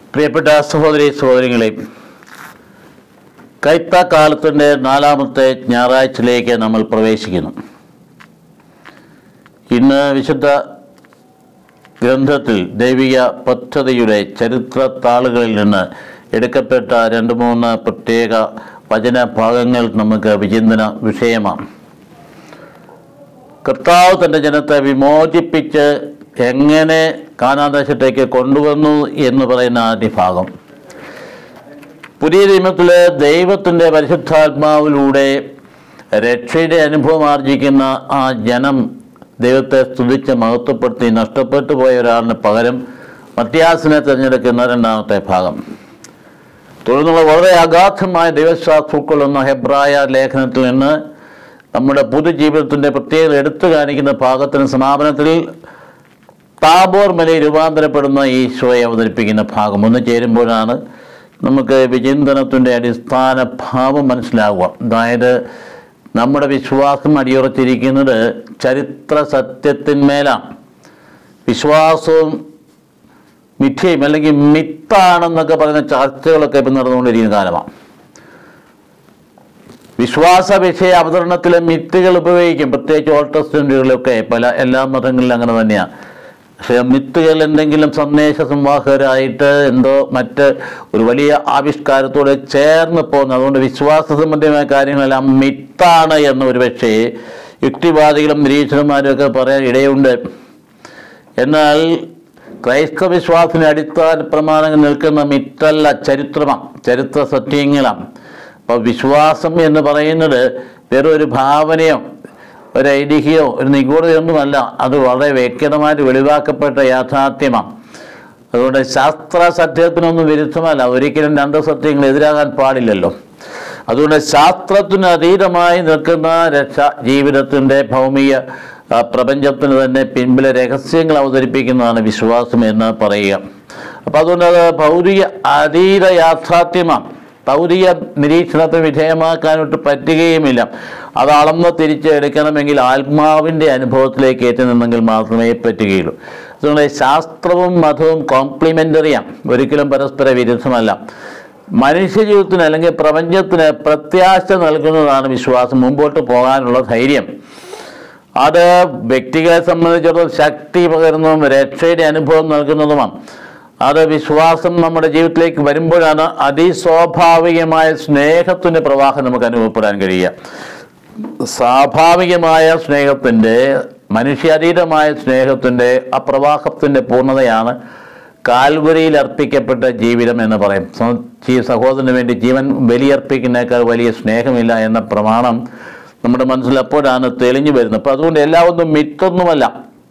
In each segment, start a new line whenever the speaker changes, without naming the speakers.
പ്രിയപ്പെട്ട സഹോദരി സഹോദരികളെ കൈത്താക്കാലത്തിൻ്റെ നാലാമത്തെ ഞായറാഴ്ചയിലേക്ക് നമ്മൾ പ്രവേശിക്കുന്നു ഇന്ന് വിശുദ്ധ ഗ്രന്ഥത്തിൽ ദൈവിക പദ്ധതിയുടെ ചരിത്ര താളുകളിൽ നിന്ന് എടുക്കപ്പെട്ട രണ്ട് മൂന്ന് പ്രത്യേക വചന ഭാഗങ്ങൾ നമുക്ക് വിചിന്തന വിഷയമാണ് കർത്താവ് തൻ്റെ ജനത്തെ വിമോചിപ്പിച്ച് എങ്ങനെ കാനാദേശത്തേക്ക് കൊണ്ടുവന്നു എന്ന് പറയുന്ന ആദ്യ ഭാഗം പുതിയ നിയമത്തിലെ ദൈവത്തിൻ്റെ പരിശുദ്ധാത്മാവിലൂടെ രക്ഷയുടെ അനുഭവം ആർജിക്കുന്ന ആ ജനം ദൈവത്തെ സ്തുതിച്ച് മഹത്വപ്പെടുത്തി നഷ്ടപ്പെട്ടു പോയ ഒരാളിന് പകരം മത്യാസിനെ തിരഞ്ഞെടുക്കുന്ന രണ്ടാമത്തെ ഭാഗം തുടർന്നുള്ള വളരെ അഗാധമായ ദൈവശാസ്ത്രം ഉൾക്കൊള്ളുന്ന ഹെബ്രായ ലേഖനത്തിൽ നിന്ന് നമ്മുടെ പൊതുജീവിതത്തിൻ്റെ പ്രത്യേകത എടുത്തു കാണിക്കുന്ന ഭാഗത്തിന് സമാപനത്തിൽ താബോർ മലയിൽ രൂപാന്തരപ്പെടുന്ന ഈശോയെ അവതരിപ്പിക്കുന്ന ഭാഗം ഒന്ന് ചേരുമ്പോഴാണ് നമുക്ക് വിചിന്തനത്തിൻ്റെ അടിസ്ഥാന ഭാവം മനസ്സിലാവുക അതായത് നമ്മുടെ വിശ്വാസം അടിയുറച്ചിരിക്കുന്നത് ചരിത്ര സത്യത്തിന്മേലാണ് വിശ്വാസവും മിഥ്യയും അല്ലെങ്കിൽ മിത്താണെന്നൊക്കെ പറയുന്ന ചർച്ചകളൊക്കെ ഇപ്പം നടന്നുകൊണ്ടിരിക്കുന്ന കാലമാണ് വിശ്വാസ വിഷയ അവതരണത്തിലെ മിത്തുകൾ ഉപയോഗിക്കും പ്രത്യേകിച്ച് ഓൾഡ് ടെസ്റ്റന്റുകളിലൊക്കെ പല എല്ലാ മതങ്ങളിലും അങ്ങനെ തന്നെയാണ് പക്ഷേ മിത്തുകൾ എന്തെങ്കിലും സന്ദേശ സംവാഹകരായിട്ട് എന്തോ മറ്റ് ഒരു വലിയ ആവിഷ്കാരത്തോടെ ചേർന്ന് പോകുന്നു അതുകൊണ്ട് വിശ്വാസ സംബന്ധമായ കാര്യങ്ങളെല്ലാം മിത്താണ് എന്ന് ഒരു പക്ഷേ യുക്തിവാദികളും നിരീക്ഷകന്മാരും ഒക്കെ പറയാൻ ഇടയുണ്ട് എന്നാൽ ക്രൈസ്തവ വിശ്വാസത്തിന് അടിസ്ഥാന പ്രമാണങ്ങൾ നിൽക്കുന്ന മിത്തല്ല ചരിത്രമാണ് ചരിത്ര സത്യങ്ങളാണ് അപ്പോൾ വിശ്വാസം എന്ന് പറയുന്നത് വെറും ഒരു ഭാവനയോ ഒരു ഐതിഹ്യമോ ഒരു നിഗൂഢതയൊന്നുമല്ല അത് വളരെ വ്യക്തമായിട്ട് വെളിവാക്കപ്പെട്ട യാഥാർത്ഥ്യമാണ് അതുകൊണ്ട് ശാസ്ത്ര സത്യത്തിനൊന്നും വിരുദ്ധമല്ല ഒരിക്കലും രണ്ട് സത്യങ്ങൾ എതിരാകാൻ പാടില്ലല്ലോ അതുകൊണ്ട് ശാസ്ത്രത്തിന് അതീതമായി നിൽക്കുന്ന രക്ഷ ജീവിതത്തിൻ്റെ ഭൗമിക ആ, പ്രപഞ്ചത്തിന് തന്നെ പിൻപിലെ രഹസ്യങ്ങൾ അവതരിപ്പിക്കുന്നതാണ് വിശ്വാസം എന്ന് പറയുക അപ്പം അതുകൊണ്ട് അത് ഭൗതിക അതീത യാഥാർത്ഥ്യമാണ് ഭൗതിക നിരീക്ഷണത്തിന് വിധേയമാക്കാനൊട്ട് പറ്റുകയുമില്ല അത് അളന്ന് തിരിച്ചെടുക്കണമെങ്കിൽ ആത്മാവിൻ്റെ അനുഭവത്തിലേക്ക് ഏറ്റു നിന്നെങ്കിൽ മാത്രമേ പറ്റുകയുള്ളൂ അതുകൊണ്ട് ശാസ്ത്രവും മതവും കോംപ്ലിമെൻ്ററിയാണ് ഒരിക്കലും പരസ്പര വിരുദ്ധമല്ല മനുഷ്യജീവിതത്തിന് അല്ലെങ്കിൽ പ്രപഞ്ചത്തിന് പ്രത്യാശ നൽകുന്നതാണ് വിശ്വാസം മുമ്പോട്ട് പോകാനുള്ള ധൈര്യം അത് വ്യക്തികളെ സംബന്ധിച്ചിടത്തോളം ശക്തി പകരുന്നതും രക്ഷയുടെ അനുഭവം നൽകുന്നതുമാണ് അത് വിശ്വാസം നമ്മുടെ ജീവിതത്തിലേക്ക് വരുമ്പോഴാണ് അതിസ്വാഭാവികമായ സ്നേഹത്തിൻ്റെ പ്രവാഹം നമുക്ക് അനുഭവപ്പെടാൻ കഴിയുക സ്വാഭാവികമായ സ്നേഹത്തിൻ്റെ മനുഷ്യാതീതമായ സ്നേഹത്തിൻ്റെ ആ പ്രവാഹത്തിൻ്റെ പൂർണ്ണതയാണ് കാൽവരിയിൽ അർപ്പിക്കപ്പെട്ട ജീവിതം എന്ന് പറയും സ്വ- ജീ- സഹോദരന് വേണ്ടി ജീവൻ ബലിയർപ്പിക്കുന്നേക്കാൾ വലിയ സ്നേഹമില്ല എന്ന പ്രമാണം നമ്മുടെ മനസ്സിൽ അപ്പോഴാണ് തെളിഞ്ഞു വരുന്നത് അപ്പോൾ അതുകൊണ്ട് എല്ലാവൊന്നും മിത്തൊന്നുമല്ല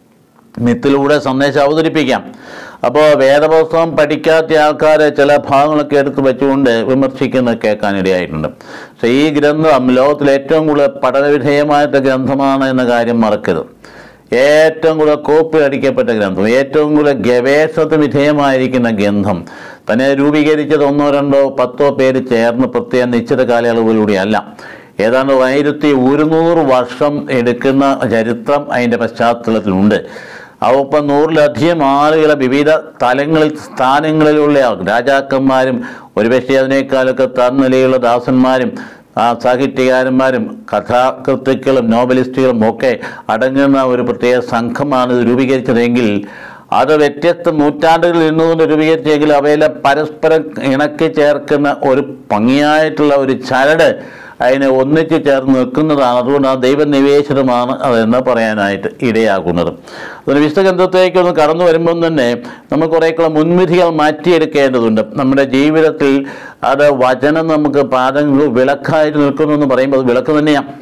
മിത്തിലൂടെ സന്ദേശം അവതരിപ്പിക്കാം അപ്പോൾ വേദപുസ്തകം പഠിക്കാത്ത ആൾക്കാർ ചില ഭാഗങ്ങളൊക്കെ എടുത്ത് വെച്ചുകൊണ്ട് വിമർശിക്കുന്നത് കേൾക്കാനിടയായിട്ടുണ്ട് പക്ഷേ ഈ ഗ്രന്ഥം ലോകത്തിൽ ഏറ്റവും കൂടുതൽ പഠനവിധേയമായിട്ട് ഗ്രന്ഥമാണ് എന്ന കാര്യം മറക്കരുത് ഏറ്റവും കൂടുതൽ കോപ്പി അടിക്കപ്പെട്ട ഗ്രന്ഥം ഏറ്റവും കൂടുതൽ ഗവേഷണത്തിന് വിധേയമായിരിക്കുന്ന ഗ്രന്ഥം തന്നെ രൂപീകരിച്ചത് ഒന്നോ രണ്ടോ പത്തോ പേര് ചേർന്ന് പ്രത്യേക നിശ്ചിത കാലയളവിലൂടെയല്ല ഏതാണ്ട് ആയിരത്തി ഒരുന്നൂറ് വർഷം എടുക്കുന്ന ചരിത്രം അതിൻ്റെ പശ്ചാത്തലത്തിലുണ്ട് അവപ്പം നൂറിലധികം ആളുകളെ വിവിധ തലങ്ങളിൽ സ്ഥാനങ്ങളിലുള്ള ആൾ- രാജാക്കന്മാരും ഒരുപക്ഷെ അതിനേക്കാളൊക്കെ തന്നിലയുള്ള ദാസന്മാരും ആ സാഹിത്യകാരന്മാരും കഥാകൃത്തുക്കളും നോവലിസ്റ്റുകളും ഒക്കെ അടങ്ങുന്ന ഒരു പ്രത്യേക സംഘമാണ് ഇത് രൂപീകരിച്ചതെങ്കിൽ അത് വ്യത്യസ്ത നൂറ്റാണ്ടുകളിൽ നിന്നുകൊണ്ട് രൂപീകരിച്ചെങ്കിൽ അവയെല്ലാം പരസ്പരം ഇണക്കി ചേർക്കുന്ന ഒരു ഭംഗിയായിട്ടുള്ള ഒരു ചരട് അതിനെ ഒന്നിച്ച് ചേർന്ന് നിൽക്കുന്നതാണ് അതുകൊണ്ട് ആ ദൈവനിവേശനമാണ് അതെന്ന് പറയാനായിട്ട് ഇടയാകുന്നത് അതുകൊണ്ട് വിശുദ്ധഗ്രന്ഥത്തേക്ക് ഒന്ന് കടന്നു വരുമ്പം തന്നെ നമുക്ക് കുറേക്കുള്ള മുൻവിധികൾ മാറ്റിയെടുക്കേണ്ടതുണ്ട് നമ്മുടെ ജീവിതത്തിൽ അത് വചനം നമുക്ക് പാദങ്ങൾ വിളക്കായിട്ട് നിൽക്കുന്നു എന്ന് പറയുമ്പോൾ അത് വിളക്ക് തന്നെയാണ്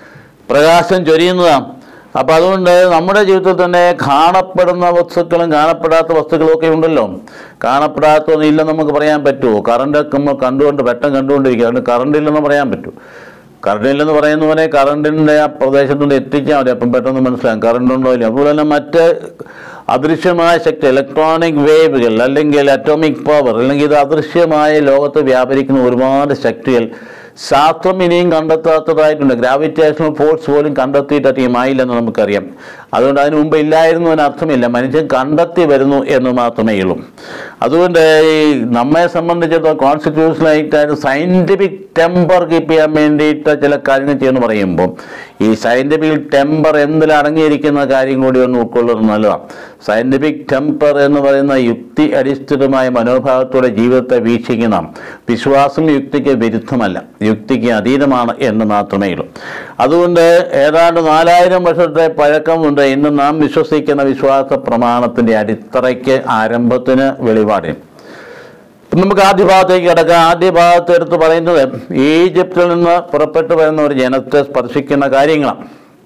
പ്രകാശം ചൊരിയുന്നതാണ് അപ്പം അതുകൊണ്ട് നമ്മുടെ ജീവിതത്തിൽ തന്നെ കാണപ്പെടുന്ന വസ്തുക്കളും കാണപ്പെടാത്ത വസ്തുക്കളും ഒക്കെ ഉണ്ടല്ലോ കാണപ്പെടാത്തൊന്നും ഇല്ലെന്ന് നമുക്ക് പറയാൻ പറ്റുമോ കറണ്ടൊക്കെ നമ്മൾ കണ്ടുകൊണ്ട് വെട്ടം കണ്ടുകൊണ്ടിരിക്കുക അതുകൊണ്ട് കറണ്ട് ഇല്ലെന്ന് പറയാൻ പറ്റൂ കറണ്ട് ഇല്ലെന്ന് പറയുന്ന പോലെ കറണ്ടിൻ്റെ ആ പ്രദേശത്തുനിന്ന് എത്തിച്ചാൽ മതി അപ്പം പെട്ടെന്ന് മനസ്സിലാകും കറണ്ട് ഉണ്ടോ ഇല്ല അതുപോലെ തന്നെ മറ്റ് അദൃശ്യമായ ശക്തി ഇലക്ട്രോണിക് വേവുകൾ അല്ലെങ്കിൽ അറ്റോമിക് പവർ അല്ലെങ്കിൽ ഇത് അദൃശ്യമായ ലോകത്ത് വ്യാപരിക്കുന്ന ഒരുപാട് ശക്തികൾ ശാസ്ത്രം ഇനിയും കണ്ടെത്താത്തതായിട്ടുണ്ട് ഗ്രാവിറ്റേഷണൽ ഫോഴ്സ് പോലും കണ്ടെത്തിയിട്ട് അധികമായില്ലെന്ന് നമുക്കറിയാം അതുകൊണ്ട് അതിന് മുമ്പ് ഇല്ലായിരുന്നു എന്ന് അർത്ഥമില്ല മനുഷ്യൻ കണ്ടെത്തി വരുന്നു എന്ന് മാത്രമേ ഉള്ളൂ അതുകൊണ്ട് ഈ നമ്മെ സംബന്ധിച്ചിടത്തോളം കോൺസ്റ്റിറ്റ്യൂഷനായിട്ട് സയൻറ്റിഫിക് ടെമ്പർ കീപ്പ് ചെയ്യാൻ വേണ്ടിയിട്ട് ചില കാര്യങ്ങൾ ചെയ്യുമെന്ന് പറയുമ്പോൾ ഈ സയൻറ്റിഫിക് ടെമ്പർ എന്തിൽ അടങ്ങിയിരിക്കുന്ന കാര്യം കൂടി ഒന്ന് ഉൾക്കൊള്ളുന്നത് നല്ലതാണ് സയൻറ്റിഫിക് ടെമ്പർ എന്ന് പറയുന്ന യുക്തി അടിസ്ഥിതമായ മനോഭാവത്തോടെ ജീവിതത്തെ വീക്ഷിക്കുന്ന വിശ്വാസം യുക്തിക്ക് വിരുദ്ധമല്ല യുക്തിക്ക് അതീതമാണ് എന്ന് മാത്രമേ ഉള്ളൂ അതുകൊണ്ട് ഏതാണ്ട് നാലായിരം വർഷത്തെ പഴക്കമുണ്ട് ഇന്ന് നാം വിശ്വസിക്കുന്ന വിശ്വാസ പ്രമാണത്തിൻ്റെ അടിത്തറയ്ക്ക് ആരംഭത്തിന് വെളിപാടിന് ഇപ്പം നമുക്ക് ആദ്യ ഭാഗത്തേക്ക് കിടക്കാം ആദ്യ ഭാഗത്ത് എടുത്ത് പറയുന്നത് ഈജിപ്തിൽ നിന്ന് പുറപ്പെട്ടു വരുന്ന ഒരു ജനത്തെ സ്പർശിക്കുന്ന കാര്യങ്ങളാണ്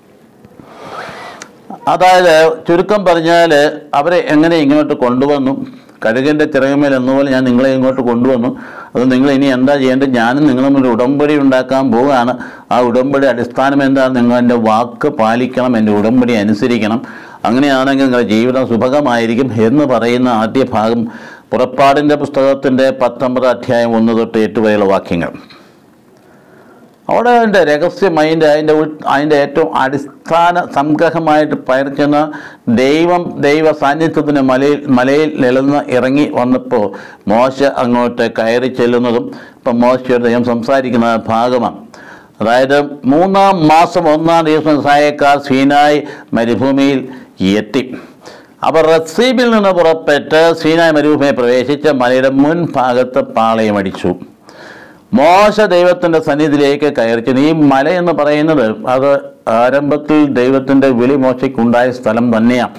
അതായത് ചുരുക്കം പറഞ്ഞാൽ അവരെ എങ്ങനെ ഇങ്ങോട്ട് കൊണ്ടുവന്നു കഴുകൻ്റെ ചിറകുമേൽ എന്നപോലെ ഞാൻ നിങ്ങളെ ഇങ്ങോട്ട് കൊണ്ടുവന്നു അത് നിങ്ങൾ ഇനി എന്താ ചെയ്യേണ്ടത് ഞാനും നിങ്ങളും ഒരു ഉടമ്പടി ഉണ്ടാക്കാൻ പോവുകയാണ് ആ ഉടമ്പടി അടിസ്ഥാനം എന്താണ് നിങ്ങൾ എൻ്റെ വാക്ക് പാലിക്കണം എൻ്റെ ഉടമ്പടി അനുസരിക്കണം അങ്ങനെയാണെങ്കിൽ നിങ്ങളുടെ ജീവിതം സുഭഗമായിരിക്കും എന്ന് പറയുന്ന ആദ്യ ഭാഗം പുറപ്പാടിൻ്റെ പുസ്തകത്തിൻ്റെ പത്തൊമ്പത് അധ്യായം ഒന്ന് തൊട്ട് എട്ട് വരെയുള്ള വാക്യങ്ങൾ അവിടെ അതിൻ്റെ രഹസ്യം അതിൻ്റെ അതിൻ്റെ ഉൾ അതിൻ്റെ ഏറ്റവും അടിസ്ഥാന സംഗ്രഹമായിട്ട് പയർക്കുന്ന ദൈവം ദൈവ സാന്നിധ്യത്തിന് മലയിൽ മലയിൽ നിലന്ന് ഇറങ്ങി വന്നപ്പോൾ മോശ അങ്ങോട്ട് കയറി ചെല്ലുന്നതും ഇപ്പം മോശയുടെ ദൈവം സംസാരിക്കുന്ന ഭാഗമാണ് അതായത് മൂന്നാം മാസം ഒന്നാം ദിവസം സഹായക്കാർ സീനായ് മരുഭൂമിയിൽ എത്തി അവർ റസീബിൽ നിന്ന് പുറപ്പെട്ട് സീനായ് മരുഭൂമിയെ പ്രവേശിച്ച് മലയുടെ മുൻഭാഗത്ത് പാളയമടിച്ചു മോശ ദൈവത്തിൻ്റെ സന്നിധിയിലേക്ക് കയറിച്ചു ഈ മല എന്ന് പറയുന്നത് അത് ആരംഭത്തിൽ ദൈവത്തിൻ്റെ വിളി മോശയ്ക്കുണ്ടായ സ്ഥലം തന്നെയാണ്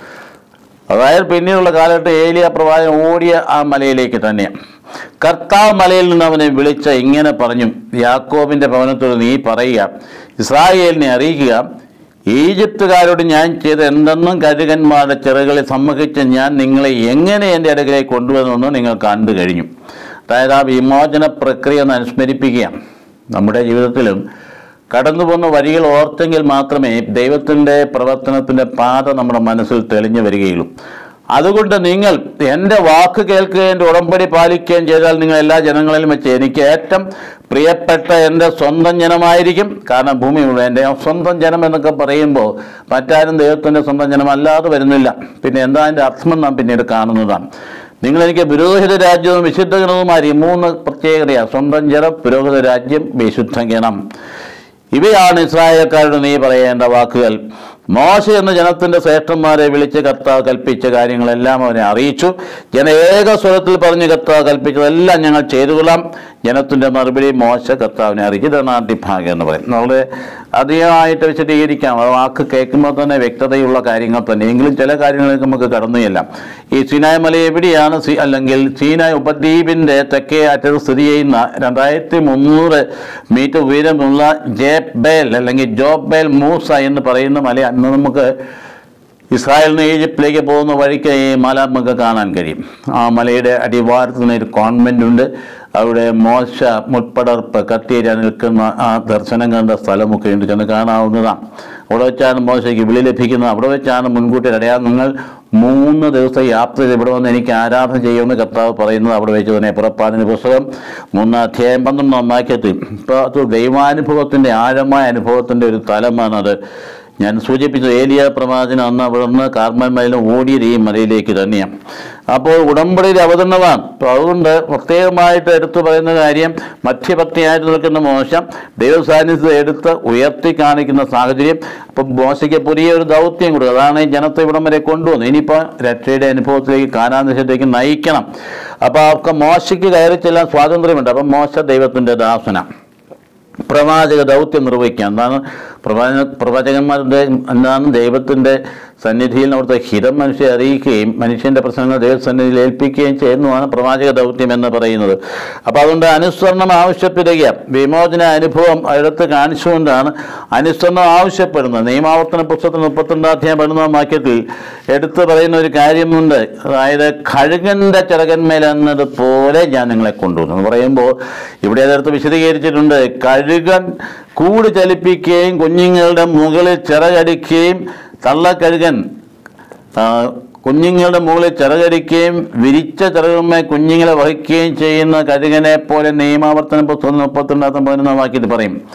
അതായത് പിന്നീടുള്ള കാലഘട്ടം ഏലിയ പ്രവാചകൻ ഓടിയ ആ മലയിലേക്ക് തന്നെയാണ് കർത്താവ് മലയിൽ നിന്ന് അവനെ വിളിച്ച ഇങ്ങനെ പറഞ്ഞു യാക്കോബിൻ്റെ ഭവനത്തോട് നീ പറയുക ഇസ്രായേലിനെ അറിയിക്കുക ഈജിപ്തുകാരോട് ഞാൻ ചെയ്ത എന്തെന്നും കരുകന്മാരുടെ ചെറുകളിൽ സമ്മതിച്ച് ഞാൻ നിങ്ങളെ എങ്ങനെ എൻ്റെ അടുക്കലേക്ക് കൊണ്ടുവന്നെന്ന് നിങ്ങൾ കണ്ടു കഴിഞ്ഞു അതായത് ആ വിമോചന പ്രക്രിയ ഒന്ന് അനുസ്മരിപ്പിക്കുകയാണ് നമ്മുടെ ജീവിതത്തിലും കടന്നു പോകുന്ന വഴികൾ ഓർത്തെങ്കിൽ മാത്രമേ ദൈവത്തിൻ്റെ പ്രവർത്തനത്തിൻ്റെ പാത നമ്മുടെ മനസ്സിൽ തെളിഞ്ഞു വരികയുള്ളൂ അതുകൊണ്ട് നിങ്ങൾ എൻ്റെ വാക്ക് കേൾക്കുകയും എൻ്റെ ഉടമ്പടി പാലിക്കുകയും ചെയ്താൽ നിങ്ങൾ എല്ലാ ജനങ്ങളിലും വെച്ച് എനിക്ക് ഏറ്റവും പ്രിയപ്പെട്ട എൻ്റെ സ്വന്തം ജനമായിരിക്കും കാരണം ഭൂമി മുഴുവൻ എൻ്റെ സ്വന്തം ജനം എന്നൊക്കെ പറയുമ്പോൾ മറ്റാരും ദൈവത്തിൻ്റെ സ്വന്തം ജനം അല്ലാതെ വരുന്നില്ല പിന്നെ എന്താ അതിൻ്റെ അർത്ഥം നാം പിന്നീട് കാണുന്നതാണ് നിങ്ങൾ എനിക്ക് പുരോഹിത രാജ്യവും വിശുദ്ധ ഗണവുമായി മൂന്ന് പ്രത്യേകതയാണ് സ്വന്തം ജനം പുരോഹിത രാജ്യം വിശുദ്ധ ഗണം ഇവയാണ് ഇസ്രായേൽക്കാരോട് നീ പറയേണ്ട വാക്കുകൾ മോശ എന്ന ജനത്തിന്റെ ശ്രേഷ്ഠന്മാരെ വിളിച്ച് കർത്താവ് കൽപ്പിച്ച കാര്യങ്ങളെല്ലാം അവനെ അറിയിച്ചു ജന ഏക സ്വരത്തിൽ പറഞ്ഞ് കർത്താവ് കൽപ്പിച്ചതെല്ലാം ഞങ്ങൾ ചെയ്തുകൊള്ളാം ജനത്തിന്റെ മറുപടി മോശ കർത്താവിനെ അറിയിച്ചു ഇതാണ് ആദ്യ ഭാഗം എന്ന് പറയും നമ്മൾ അധികമായിട്ട് വിശദീകരിക്കാം ആ വാക്ക് കേൾക്കുമ്പോൾ തന്നെ വ്യക്തതയുള്ള കാര്യങ്ങൾ തന്നെ എങ്കിലും ചില കാര്യങ്ങളിലേക്ക് നമുക്ക് കടന്നു ചെല്ലാം ഈ സീനായ് മല എവിടെയാണ് സി അല്ലെങ്കിൽ സീനായ് ഉപദ്വീപിന്റെ തെക്കേ അറ്റത്ത് സ്ഥിതി ചെയ്യുന്ന രണ്ടായിരത്തി മുന്നൂറ് മീറ്റർ ഉയരമുള്ള ജേബേൽ അല്ലെങ്കിൽ ജോബേൽ മൂസ എന്ന് പറയുന്ന മല അന്ന് നമുക്ക് ഇസ്രായേലിൽ നിന്ന് ഈജിപ്തിലേക്ക് പോകുന്ന വഴിക്ക് ഈ മല നമുക്ക് കാണാൻ കഴിയും ആ മലയുടെ അടിവാരത്ത് നിന്ന് ഒരു കോൺവെൻ്റ് ഉണ്ട് അവിടെ മോശ മുൾപ്പടർപ്പ് കത്തിയേരി നിൽക്കുന്ന ആ ദർശനം കണ്ട സ്ഥലമൊക്കെ ഉണ്ട് ചെന്ന് കാണാവുന്നതാണ് അവിടെ വെച്ചാണ് മോശയ്ക്ക് വിളി ലഭിക്കുന്നത് അവിടെ വെച്ചാണ് മുൻകൂട്ടി അടയാളം നിങ്ങൾ മൂന്ന് ദിവസം യാത്ര ചെയ്ത് ഇവിടെ വന്ന് എനിക്ക് ആരാധന ചെയ്യുമെന്ന് കർത്താവ് പറയുന്നത് അവിടെ വെച്ച് തന്നെ പുറപ്പാടിൻ്റെ പുസ്തകം മൂന്നാം അധ്യായം പന്ത്രണ്ടാം വാക്യത്തിൽ ഇപ്പോൾ അത് ദൈവാനുഭവത്തിൻ്റെ ആഴമായ അനുഭവത്തിൻ്റെ ഒരു തലമാണത് ഞാൻ സൂചിപ്പിച്ചത് ഏലിയ പ്രവാചന അന്ന് അവിടുന്ന് കാർമൽ മലയിൽ ഓടിയത് ഈ മലയിലേക്ക് തന്നെയാണ് അപ്പോൾ ഉടമ്പടിയിൽ അവതരണമാണ് അപ്പോൾ അതുകൊണ്ട് പ്രത്യേകമായിട്ട് എടുത്തു പറയുന്ന കാര്യം മധ്യഭക്തിയായിട്ട് നിൽക്കുന്ന മോശം ദൈവസാന്നിധ്യത്തെ എടുത്ത് ഉയർത്തി കാണിക്കുന്ന സാഹചര്യം അപ്പം മോശയ്ക്ക് പുതിയ ഒരു ദൗത്യം കൊടുക്കുക അതാണ് ഈ ജനത്തെ ഇവിടം വരെ കൊണ്ടുവന്നു ഇനിയിപ്പോൾ രക്ഷയുടെ അനുഭവത്തിലേക്ക് കാനാന്തരത്തിലേക്ക് നയിക്കണം അപ്പോൾ അവർക്ക് മോശയ്ക്ക് കയറി ചെല്ലാൻ സ്വാതന്ത്ര്യമുണ്ട് അപ്പം മോശ ദൈവത്തിൻ്റെ ദാസനാണ് പ്രവാചക ദൗത്യം നിർവഹിക്കുക എന്താണ് പ്രവാചക പ്രവാചകന്മാരുടെ എന്താണ് ദൈവത്തിൻ്റെ സന്നിധിയിൽ അവിടുത്തെ ഹിതം മനുഷ്യരെ അറിയിക്കുകയും മനുഷ്യൻ്റെ പ്രശ്നങ്ങൾ ദൈവസന്നിധിയിൽ ഏൽപ്പിക്കുകയും ചെയ്യുന്നതാണ് പ്രവാചക ദൗത്യം എന്ന് പറയുന്നത് അപ്പോൾ അതുകൊണ്ട് അനുസരണം ആവശ്യപ്പെടുക വിമോചന അനുഭവം അടുത്ത് കാണിച്ചുകൊണ്ടാണ് അനുസരണം ആവശ്യപ്പെടുന്നത് നിയമാവർത്തന പുസ്തകത്തിൽ മുപ്പത്തിരണ്ടാം അധ്യായം പതിനൊന്നാം വാക്യത്തിൽ എടുത്തു പറയുന്ന ഒരു കാര്യമുണ്ട് അതായത് കഴുകൻ്റെ ചിറകന്മേൽ എന്നതുപോലെ ഞാൻ നിങ്ങളെ കൊണ്ടുവന്നു എന്ന് പറയുമ്പോൾ ഇവിടെ അതെടുത്ത് വിശദീകരിച്ചിട്ടുണ്ട് കഴുകൻ കൂട് ചലിപ്പിക്കുകയും കുഞ്ഞുങ്ങളുടെ മുകളിൽ ചിറകടിക്കുകയും തള്ളക്കഴുകൻ ആ, കുഞ്ഞുങ്ങളുടെ മുകളിൽ ചിറകടിക്കുകയും വിരിച്ച ചിറകുമേ കുഞ്ഞുങ്ങളെ വഹിക്കുകയും ചെയ്യുന്ന കഴുകനെ പോലെ നിയമാവർത്തന പുസ്തകം മുപ്പത്തിരണ്ടാമത്തെ പതിനൊന്നാം വാക്യത്തിൽ പറയും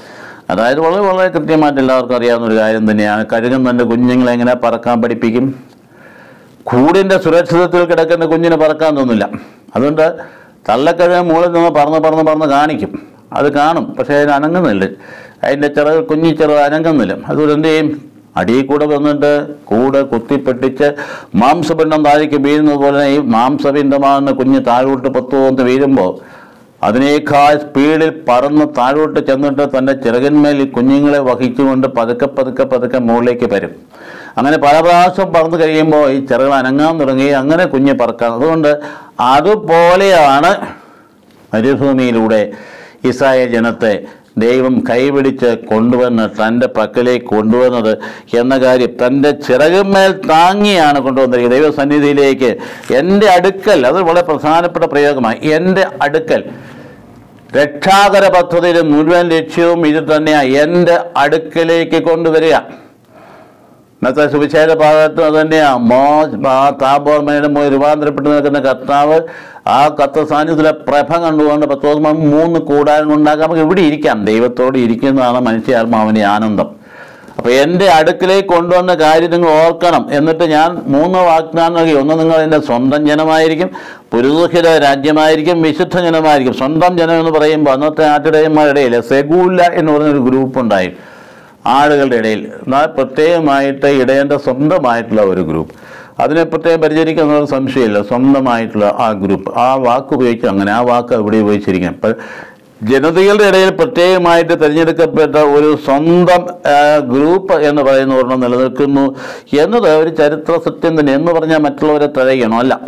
അതായത് വളരെ വളരെ കൃത്യമായിട്ട് എല്ലാവർക്കും അറിയാവുന്ന ഒരു കാര്യം തന്നെയാണ് കഴുകൻ തൻ്റെ കുഞ്ഞുങ്ങളെ എങ്ങനെ പറക്കാൻ പഠിപ്പിക്കും കൂടിൻ്റെ സുരക്ഷിതത്തിൽ കിടക്കുന്ന കുഞ്ഞിന് പറക്കാൻ തോന്നില്ല അതുകൊണ്ട് തള്ളക്കഴുകൻ മുകളിൽ നിന്ന് പറന്ന് പറന്ന് പറന്ന് കാണിക്കും അത് കാണും പക്ഷേ അതിന് അനങ്ങുന്നില്ല അതിൻ്റെ ചെറു കുഞ്ഞി ചെറുത് അനങ്ങുന്നില്ല അതുകൊണ്ട് എന്ത് ചെയ്യും അടിയിൽ കൂടെ വന്നിട്ട് കൂടെ കുത്തിപ്പെട്ടിച്ച് മാംസപിണ്ഡം താഴേക്ക് വീഴുന്നത് പോലെ ഈ മാംസപിണ്ഡമാകുന്ന കുഞ്ഞ് താഴോട്ട് പൊത്തുവന്ന് വീഴുമ്പോൾ അതിനേക്കാൾ സ്പീഡിൽ പറന്ന് താഴോട്ട് ചെന്നിട്ട് തൻ്റെ ചിറകിന്മേൽ ഈ കുഞ്ഞുങ്ങളെ വഹിച്ചുകൊണ്ട് പതുക്കെ പതുക്കെ പതുക്കെ മുകളിലേക്ക് വരും അങ്ങനെ പല പ്രാവശ്യം പറന്ന് കഴിയുമ്പോൾ ഈ ചിറകൾ അനങ്ങാൻ തുടങ്ങി അങ്ങനെ കുഞ്ഞ് പറക്കാം അതുകൊണ്ട് അതുപോലെയാണ് മരുഭൂമിയിലൂടെ ഇസ്രായേൽ ജനത്തെ ദൈവം കൈപിടിച്ച് കൊണ്ടുവന്ന് തൻ്റെ പക്കലേക്ക് കൊണ്ടുവന്നത് എന്ന കാര്യം തൻ്റെ ചിറകുമേൽ താങ്ങിയാണ് കൊണ്ടുവന്നിരിക്കുന്നത് ദൈവസന്നിധിയിലേക്ക് എൻ്റെ അടുക്കൽ അത് വളരെ പ്രധാനപ്പെട്ട പ്രയോഗമാണ് എൻ്റെ അടുക്കൽ രക്ഷാകര പദ്ധതിയുടെ മുഴുവൻ ലക്ഷ്യവും ഇത് തന്നെയാണ് എൻ്റെ അടുക്കലേക്ക് കൊണ്ടുവരിക ഇന്നത്തെ സുവിശേഷ ഭാഗത്ത് അത് തന്നെയാണ് മോ ആ താബോർ മേലെ പോയി രൂപാന്തരപ്പെട്ട് നിൽക്കുന്ന കർത്താവ് ആ കത്ത സാന്നിധ്യത്തിലെ പ്രഭ കണ്ടുകൊണ്ട് പത്ത് ദിവസം മൂന്ന് കൂടാരം ഉണ്ടാക്കാം നമുക്ക് ഇവിടെ ഇരിക്കാം ദൈവത്തോട് ഇരിക്കുന്നതാണ് മനുഷ്യാത്മാവിൻ്റെ ആനന്ദം അപ്പോൾ എൻ്റെ അടുക്കിലേക്ക് കൊണ്ടുവന്ന കാര്യം നിങ്ങൾ ഓർക്കണം എന്നിട്ട് ഞാൻ മൂന്ന് വാഗ്ദാനം നൽകി ഒന്ന് നിങ്ങൾ എൻ്റെ സ്വന്തം ജനമായിരിക്കും പുരോഹിത രാജ്യമായിരിക്കും വിശുദ്ധ ജനമായിരിക്കും സ്വന്തം ജനം എന്ന് പറയുമ്പോൾ അന്നത്തെ ആട്ടിടയന്മാരുടെ ഇടയിൽ സെഗൂല എന്ന് പറഞ്ഞൊരു ഗ്രൂപ്പ് ഉണ്ടായി ആളുകളുടെ ഇടയിൽ എന്നാൽ പ്രത്യേകമായിട്ട് ഇടയൻ്റെ സ്വന്തമായിട്ടുള്ള ഒരു ഗ്രൂപ്പ് അതിനെ പ്രത്യേകം പരിചരിക്കുന്ന ഒരു സംശയമില്ല സ്വന്തമായിട്ടുള്ള ആ ഗ്രൂപ്പ് ആ വാക്ക് ഉപയോഗിച്ച് അങ്ങനെ ആ വാക്ക് ഇവിടെ ഉപയോഗിച്ചിരിക്കണം ഇപ്പം ജനതകളുടെ ഇടയിൽ പ്രത്യേകമായിട്ട് തിരഞ്ഞെടുക്കപ്പെട്ട ഒരു സ്വന്തം ആ, ഗ്രൂപ്പ് എന്ന് പറയുന്ന ഒരെണ്ണം നിലനിൽക്കുന്നു എന്നത് ഒരു ചരിത്ര സത്യം തന്നെ എന്ന് പറഞ്ഞാൽ മറ്റുള്ളവരെ തഴയണോ അല്ല